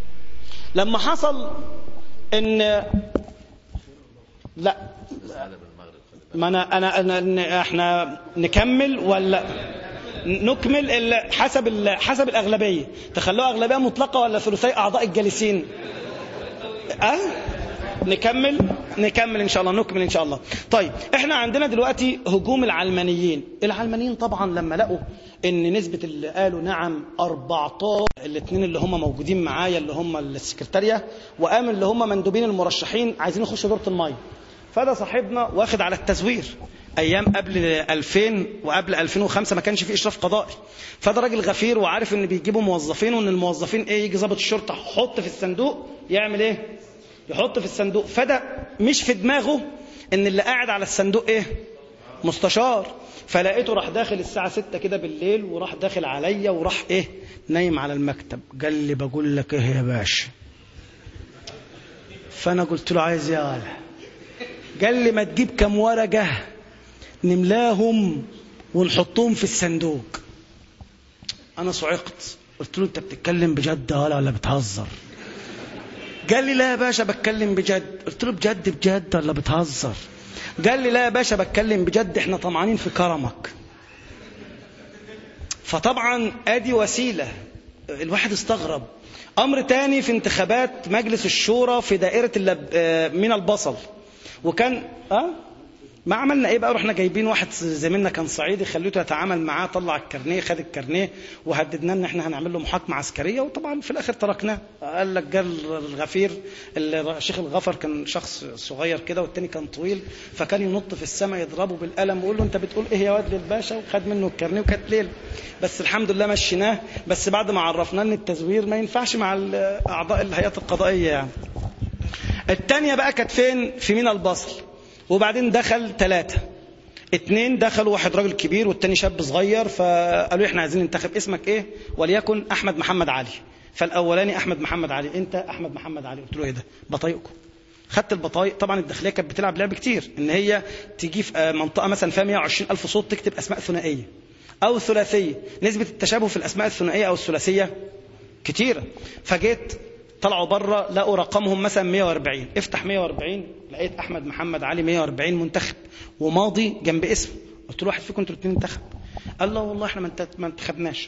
لما حصل ان لا ما انا انا, أنا احنا نكمل ولا نكمل ال حسب ال حسب الاغلبيه تخلوها اغلبيه مطلقه ولا ثلثي اعضاء الجالسين أه؟ نكمل نكمل ان شاء الله نكمل ان شاء الله طيب احنا عندنا دلوقتي هجوم العلمانيين العلمانيين طبعا لما لقوا ان نسبه اللي قالوا نعم 14 الاثنين اللي هم موجودين معايا اللي هم السكرتاريه وقام اللي هم مندوبين المرشحين عايزين يخشوا دوره الميه فده صاحبنا واخد على التزوير ايام قبل 2000 وقبل 2005 ما كانش في اشراف قضائي فده راجل غفير وعارف ان بيجيبوا موظفين وان الموظفين ايه يجي ضابط الشرطه يحط في الصندوق يعمل ايه يحط في الصندوق فده مش في دماغه ان اللي قاعد على الصندوق ايه مستشار فلقيته راح داخل الساعة 6 كده بالليل وراح داخل عليا وراح ايه نايم على المكتب قال لي بقول لك ايه يا باشا فانا قلت له عايز ايه يا ولا قال لي ما تجيب كم ورقة نملاهم ونحطهم في الصندوق انا صعقت قلت له انت بتتكلم بجد ولا ولا بتهزر قال لي لا يا باشا بتكلم بجد قلت له بجد بجد ولا بتهزر قال لي لا يا باشا بتكلم بجد احنا طمعانين في كرمك فطبعا ادي وسيله الواحد استغرب امر تاني في انتخابات مجلس الشورى في دائره اللب... آه، من البصل وكان اه ما عملنا ايه بقى رحنا جايبين واحد زميلنا كان صعيدي خليته يتعامل معاه طلع الكارنيه خد الكارنيه وهددنا ان احنا هنعمل له محاكمه عسكريه وطبعا في الاخر تركناه قال لك قال الغفير الشيخ الغفر كان شخص صغير كده والتاني كان طويل فكان ينط في السماء يضربه بالقلم ويقول له انت بتقول ايه يا واد للباشا وخد منه الكارنيه وكانت ليل بس الحمد لله مشيناه بس بعد ما عرفناه ان التزوير ما ينفعش مع اعضاء الهيئات القضائيه يعني الثانيه بقى كانت فين في مينا البصل وبعدين دخل ثلاثة اتنين دخلوا واحد راجل كبير والتاني شاب صغير فقالوا احنا عايزين ننتخب اسمك ايه وليكن احمد محمد علي فالاولاني احمد محمد علي انت احمد محمد علي قلت له ايه ده بطايقكم خدت البطايق طبعا الداخليه كانت بتلعب لعب كتير ان هي تيجي في منطقه مثلا فيها 120 الف صوت تكتب اسماء ثنائيه او ثلاثيه نسبه التشابه في الاسماء الثنائيه او الثلاثيه كتيره فجيت طلعوا بره لقوا رقمهم مثلا 140 افتح 140 لقيت احمد محمد علي 140 منتخب وماضي جنب اسمه قلت له واحد فيكم انتوا الاثنين انتخب قال لا والله احنا ما انتخبناش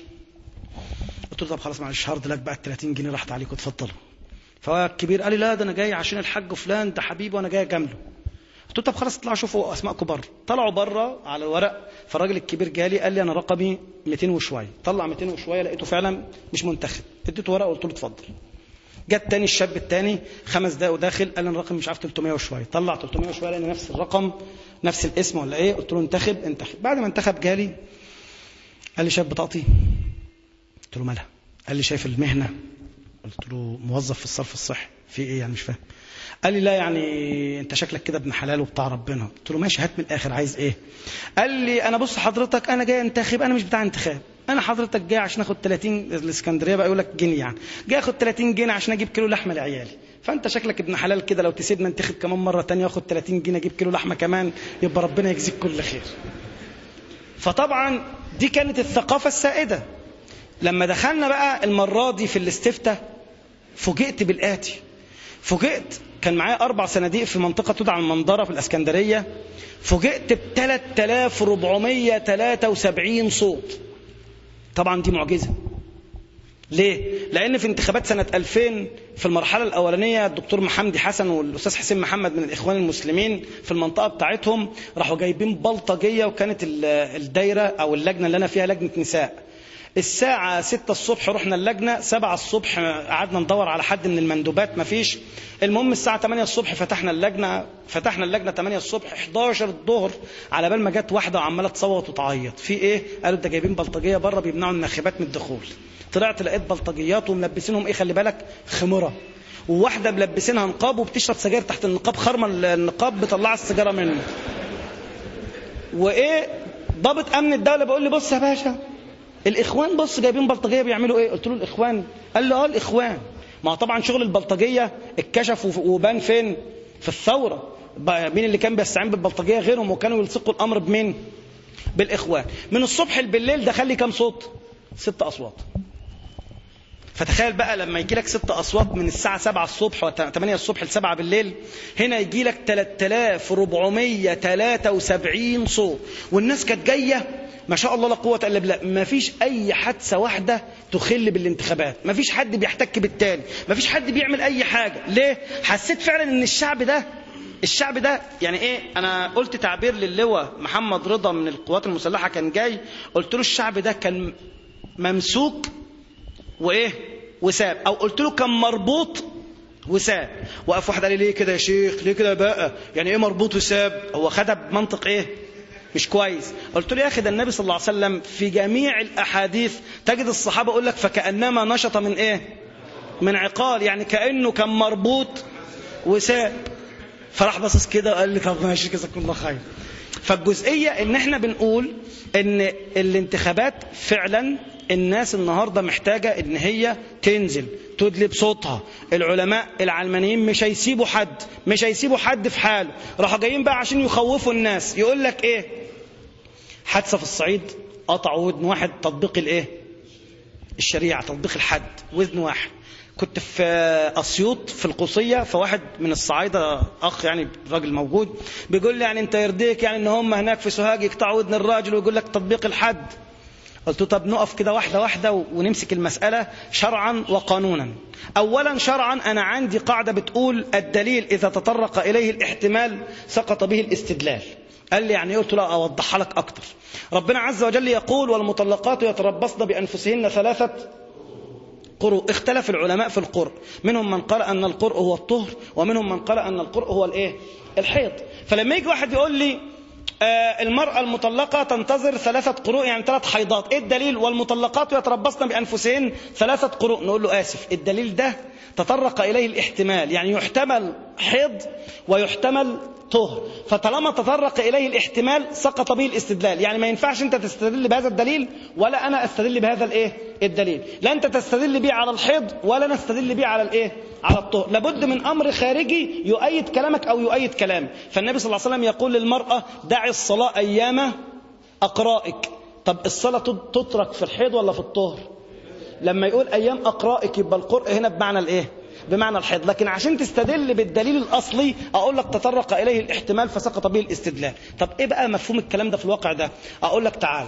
قلت له طب خلاص معلش هارد لك بقى ال 30 جنيه راحت عليكم اتفضلوا فهو الكبير قال لي لا ده انا جاي عشان الحاج فلان ده حبيبي وانا جاي اجامله قلت له طب خلاص اطلعوا شوفوا اسماءكم بره طلعوا بره على الورق فالراجل الكبير جالي قال لي انا رقمي 200 وشويه طلع 200 وشويه لقيته فعلا مش منتخب اديته ورقه وقلت له اتفضل جت تاني الشاب التاني خمس دقايق وداخل قال انا الرقم مش عارف 300 وشويه طلع 300 وشويه لان نفس الرقم نفس الاسم ولا ايه قلت له انتخب انتخب بعد ما انتخب جالي قال لي شايف بطاقتي قلت له مالها قال لي شايف المهنه قلت له موظف في الصرف الصحي في ايه يعني مش فاهم قال لي لا يعني انت شكلك كده ابن حلال وبتاع ربنا قلت له ماشي هات من الاخر عايز ايه قال لي انا بص حضرتك انا جاي انتخب انا مش بتاع انتخاب انا حضرتك جاي عشان اخد 30 الاسكندريه بقى يقول لك جنيه يعني جاي اخد 30 جنيه عشان اجيب كيلو لحمه لعيالي فانت شكلك ابن حلال كده لو تسيبنا انتخب كمان مره تانية واخد 30 جنيه اجيب كيلو لحمه كمان يبقى ربنا يجزيك كل خير فطبعا دي كانت الثقافه السائده لما دخلنا بقى المره دي في الاستفتاء فوجئت بالاتي فوجئت كان معايا أربع صناديق في منطقة تدعى المنظرة في الأسكندرية فوجئت ب 3473 صوت طبعا دي معجزة ليه؟ لأن في انتخابات سنة 2000 في المرحلة الأولانية الدكتور محمدي حسن والأستاذ حسين محمد من الإخوان المسلمين في المنطقة بتاعتهم راحوا جايبين بلطجية وكانت الدايرة أو اللجنة اللي أنا فيها لجنة نساء الساعة 6 الصبح رحنا اللجنة 7 الصبح قعدنا ندور على حد من المندوبات مفيش المهم الساعة 8 الصبح فتحنا اللجنة فتحنا اللجنة 8 الصبح 11 الظهر على بال ما جت واحدة وعمالة تصوت وتعيط في ايه قالوا ده جايبين بلطجية بره بيمنعوا الناخبات من الدخول طلعت لقيت بلطجيات وملبسينهم ايه خلي بالك خمرة وواحدة ملبسينها نقاب وبتشرب سجاير تحت النقاب خرمة النقاب بطلع السيجارة منه وايه ضابط امن الدولة بيقول لي بص يا باشا الاخوان بص جايبين بلطجيه بيعملوا ايه قلت له الاخوان قال له اه الاخوان ما هو طبعا شغل البلطجيه اتكشف وبان فين في الثوره مين اللي كان بيستعين بالبلطجيه غيرهم وكانوا يلصقوا الامر بمين بالاخوان من الصبح بالليل دخل لي كام صوت ست اصوات فتخيل بقى لما يجي لك ست اصوات من الساعه 7 الصبح و 8 الصبح ل 7 بالليل هنا يجي لك 3473 صوت والناس كانت جايه ما شاء الله لا قوة إلا بالله ما فيش أي حادثة واحدة تخل بالانتخابات ما فيش حد بيحتك بالتاني ما فيش حد بيعمل أي حاجة ليه حسيت فعلا أن الشعب ده الشعب ده يعني ايه انا قلت تعبير للواء محمد رضا من القوات المسلحه كان جاي قلت له الشعب ده كان ممسوك وايه وساب او قلت له كان مربوط وساب وقف واحد قال لي ليه كده يا شيخ ليه كده بقى يعني ايه مربوط وساب هو خدها بمنطق ايه مش كويس قلت له يا اخي ده النبي صلى الله عليه وسلم في جميع الاحاديث تجد الصحابه يقول لك فكانما نشط من ايه من عقال يعني كانه كان مربوط وساب فراح باصص كده وقال لي طب ماشي جزاكم الله خير فالجزئيه ان احنا بنقول ان الانتخابات فعلا الناس النهارده محتاجه ان هي تنزل تدلي بصوتها العلماء العلمانيين مش هيسيبوا حد مش هيسيبوا حد في حاله راحوا جايين بقى عشان يخوفوا الناس يقول لك ايه حادثه في الصعيد قطعوا ودن واحد تطبيق الايه الشريعه تطبيق الحد وزن واحد كنت في اسيوط في القوصيه فواحد من الصعايده اخ يعني راجل موجود بيقول لي يعني انت يرضيك يعني ان هم هناك في سوهاج يقطعوا ودن الراجل ويقول لك تطبيق الحد قلت له طب نقف كده واحده واحده ونمسك المساله شرعا وقانونا اولا شرعا انا عندي قاعده بتقول الدليل اذا تطرق اليه الاحتمال سقط به الاستدلال قال لي يعني قلت له اوضحها لك اكتر ربنا عز وجل يقول والمطلقات يتربصن بانفسهن ثلاثه قرء اختلف العلماء في القرء منهم من قال أن القرء هو الطهر ومنهم من قال أن القرء هو الايه الحيض فلما يجي واحد يقول لي آه المرأة المطلقة تنتظر ثلاثة قروء يعني ثلاث حيضات ايه الدليل والمطلقات يتربصن بأنفسهن ثلاثة قروء نقول له آسف الدليل ده تطرق إليه الاحتمال يعني يحتمل حيض ويحتمل طهر فطالما تطرق إليه الاحتمال سقط به الاستدلال يعني ما ينفعش أنت تستدل بهذا الدليل ولا أنا أستدل بهذا الإيه الدليل لا أنت تستدل به على الحيض ولا أنا أستدل به على الإيه على الطهر لابد من أمر خارجي يؤيد كلامك أو يؤيد كلامي فالنبي صلى الله عليه وسلم يقول للمرأة دعي الصلاة أيام أقرائك طب الصلاة تترك في الحيض ولا في الطهر لما يقول أيام أقرائك يبقى القرء هنا بمعنى الإيه بمعنى الحيض لكن عشان تستدل بالدليل الأصلي أقول لك تطرق إليه الاحتمال فسقط به الاستدلال طب إيه بقى مفهوم الكلام ده في الواقع ده أقول لك تعال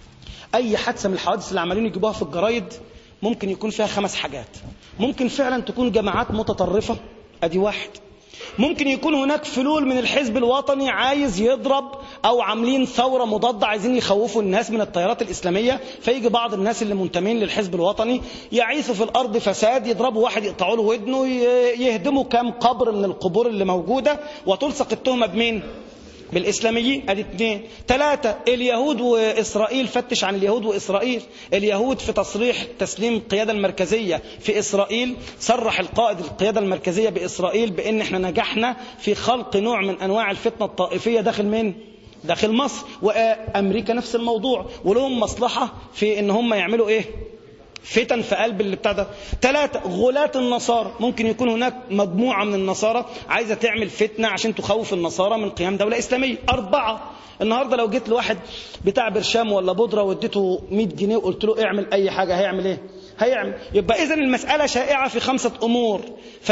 أي حادثة من الحوادث اللي عمالين يجيبوها في الجرايد ممكن يكون فيها خمس حاجات ممكن فعلا تكون جماعات متطرفة أدي واحد ممكن يكون هناك فلول من الحزب الوطني عايز يضرب او عاملين ثوره مضاده عايزين يخوفوا الناس من التيارات الاسلاميه فيجي بعض الناس اللي منتمين للحزب الوطني يعيثوا في الارض فساد يضربوا واحد يقطعوا له ودنه يهدموا كام قبر من القبور اللي موجوده وتلصق التهمه بمين؟ بالإسلاميين أدي اثنين ثلاثة اليهود وإسرائيل فتش عن اليهود وإسرائيل اليهود في تصريح تسليم القيادة المركزية في إسرائيل صرح القائد القيادة المركزية بإسرائيل بأن احنا نجحنا في خلق نوع من أنواع الفتنة الطائفية داخل من داخل مصر وأمريكا نفس الموضوع ولهم مصلحة في أن هم يعملوا إيه فتن في قلب اللي بتاع ده ثلاثة غلاة النصارى ممكن يكون هناك مجموعة من النصارى عايزة تعمل فتنة عشان تخوف النصارى من قيام دولة إسلامية أربعة النهاردة لو جيت لواحد بتاع برشام ولا بودرة واديته 100 جنيه وقلت له اعمل أي حاجة هيعمل إيه هيعمل يبقى إذا المسألة شائعة في خمسة أمور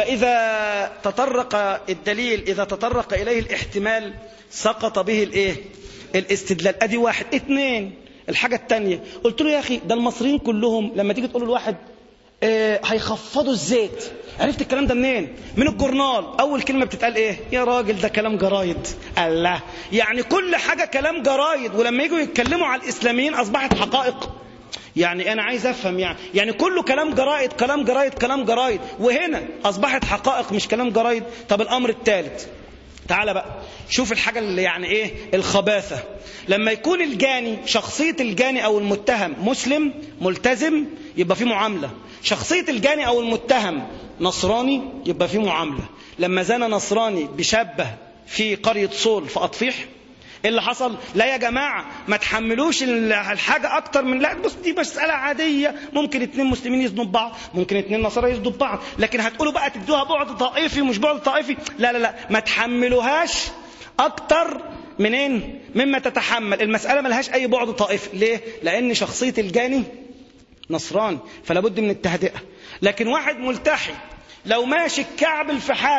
فإذا تطرق الدليل إذا تطرق إليه الاحتمال سقط به الإيه الاستدلال أدي واحد اثنين الحاجة التانية قلت له يا أخي ده المصريين كلهم لما تيجي تقول لواحد اه هيخفضوا الزيت عرفت الكلام ده منين من الجورنال اول كلمه بتتقال ايه يا راجل ده كلام جرايد الله يعني كل حاجه كلام جرايد ولما يجوا يتكلموا على الاسلاميين اصبحت حقائق يعني انا عايز افهم يعني يعني كله كلام جرايد كلام جرايد كلام جرايد وهنا اصبحت حقائق مش كلام جرايد طب الامر الثالث تعال بقى شوف الحاجة اللي يعني ايه الخباثة لما يكون الجاني شخصية الجاني او المتهم مسلم ملتزم يبقى في معاملة شخصية الجاني او المتهم نصراني يبقى في معاملة لما زنى نصراني بشابه في قرية صول في أطفيح ايه اللي حصل لا يا جماعة ما تحملوش الحاجة اكتر من لا بص دي مسألة عادية ممكن اتنين مسلمين يزنوا ببعض ممكن اتنين نصارى يزنوا ببعض لكن هتقولوا بقى تدوها بعد طائفي ومش بعد طائفي لا لا لا ما تحملوهاش اكتر منين مما تتحمل المسألة ملهاش اي بعد طائفي ليه لان شخصية الجاني نصراني فلا بد من التهدئة لكن واحد ملتحي لو ماشي الكعبل في حاجة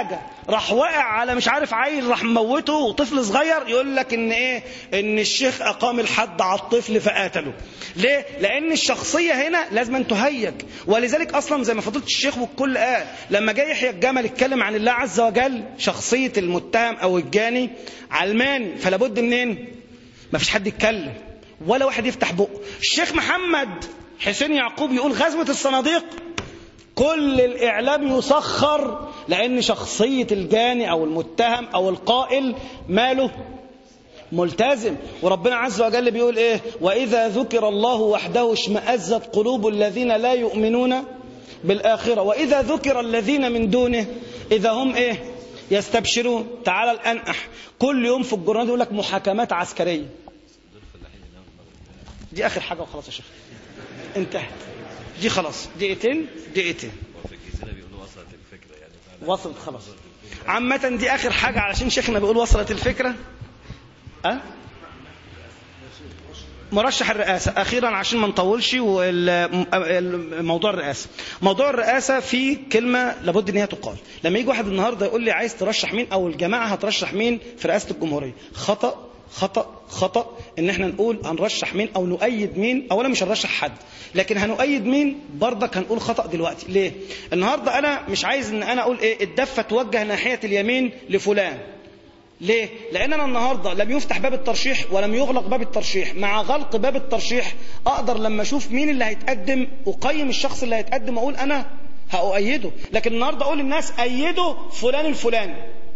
راح واقع على مش عارف عيل راح موته وطفل صغير يقول لك ان ايه ان الشيخ اقام الحد على الطفل فقتله ليه لان الشخصيه هنا لازم أن تهيج ولذلك اصلا زي ما فضيله الشيخ والكل قال لما جاي يحيى الجمل اتكلم عن الله عز وجل شخصيه المتهم او الجاني علماني فلا بد منين ما فيش حد يتكلم ولا واحد يفتح بقه الشيخ محمد حسين يعقوب يقول غزوه الصناديق كل الإعلام يسخر لأن شخصية الجاني أو المتهم أو القائل ماله ملتزم وربنا عز وجل بيقول إيه وإذا ذكر الله وحده اشمأزت قلوب الذين لا يؤمنون بالآخرة وإذا ذكر الذين من دونه إذا هم إيه يستبشرون تعالى الأنقح كل يوم في الجرنال يقول لك محاكمات عسكرية دي آخر حاجة وخلاص يا شيخ انتهت دي خلاص دقيقتين دقيقتين وصلت خلاص عامة دي آخر حاجة علشان شيخنا بيقول وصلت الفكرة أه؟ مرشح الرئاسة أخيرا عشان ما نطولش موضوع الرئاسة موضوع الرئاسة في كلمة لابد إن هي تقال لما يجي واحد النهاردة يقول لي عايز ترشح مين أو الجماعة هترشح مين في رئاسة الجمهورية خطأ خطأ خطأ ان احنا نقول هنرشح مين او نؤيد مين اولا مش هنرشح حد لكن هنؤيد مين برضك هنقول خطأ دلوقتي ليه النهاردة انا مش عايز ان انا اقول ايه الدفة توجه ناحية اليمين لفلان ليه؟ لأن أنا النهاردة لم يفتح باب الترشيح ولم يغلق باب الترشيح مع غلق باب الترشيح أقدر لما أشوف مين اللي هيتقدم أقيم الشخص اللي هيتقدم أقول أنا هأؤيده لكن النهاردة أقول للناس أيدوا فلان الفلاني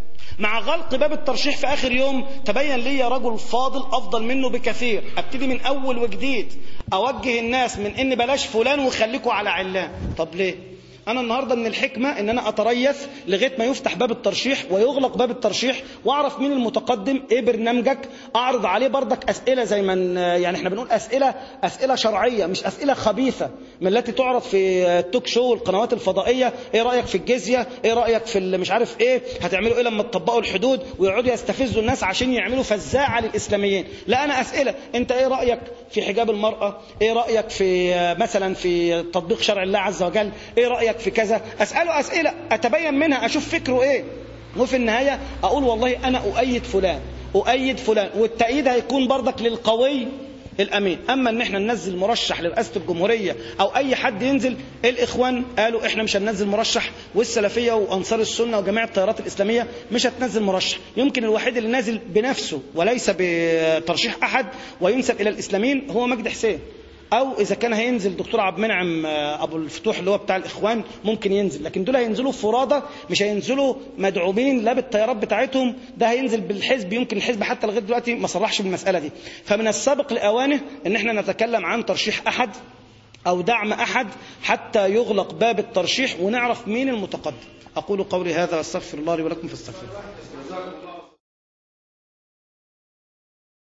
مع غلق باب الترشيح في آخر يوم تبين لي رجل فاضل أفضل منه بكثير أبتدي من أول وجديد أوجه الناس من إن بلاش فلان وخليكوا على علان طب ليه أنا النهاردة من الحكمة إن أنا أتريث لغاية ما يفتح باب الترشيح ويغلق باب الترشيح وأعرف مين المتقدم إيه برنامجك أعرض عليه بردك أسئلة زي ما يعني إحنا بنقول أسئلة أسئلة شرعية مش أسئلة خبيثة من التي تعرض في التوك شو والقنوات الفضائية إيه رأيك في الجزية إيه رأيك في مش عارف إيه هتعملوا إيه لما تطبقوا الحدود ويقعدوا يستفزوا الناس عشان يعملوا فزاعة للإسلاميين لا أنا أسئلة أنت إيه رأيك في حجاب المرأة إيه رأيك في مثلا في تطبيق شرع الله عز وجل إيه رأيك في كذا أسأله أسئلة أتبين منها أشوف فكره إيه وفي النهاية أقول والله أنا أؤيد فلان أؤيد فلان والتأييد هيكون برضك للقوي الأمين أما أن احنا ننزل مرشح لرئاسة الجمهورية أو أي حد ينزل الإخوان قالوا احنا مش هننزل مرشح والسلفية وأنصار السنة وجميع التيارات الإسلامية مش هتنزل مرشح يمكن الوحيد اللي نازل بنفسه وليس بترشيح أحد وينسب إلى الإسلاميين هو مجدي حسين او اذا كان هينزل دكتور عبد المنعم ابو الفتوح اللي هو بتاع الاخوان ممكن ينزل لكن دول هينزلوا فرادى مش هينزلوا مدعومين لا بالتيارات بتاعتهم ده هينزل بالحزب يمكن الحزب حتى لغايه دلوقتي ما صرحش بالمساله دي فمن السابق لاوانه ان احنا نتكلم عن ترشيح احد او دعم احد حتى يغلق باب الترشيح ونعرف مين المتقدم اقول قولي هذا واستغفر الله لي ولكم فاستغفروه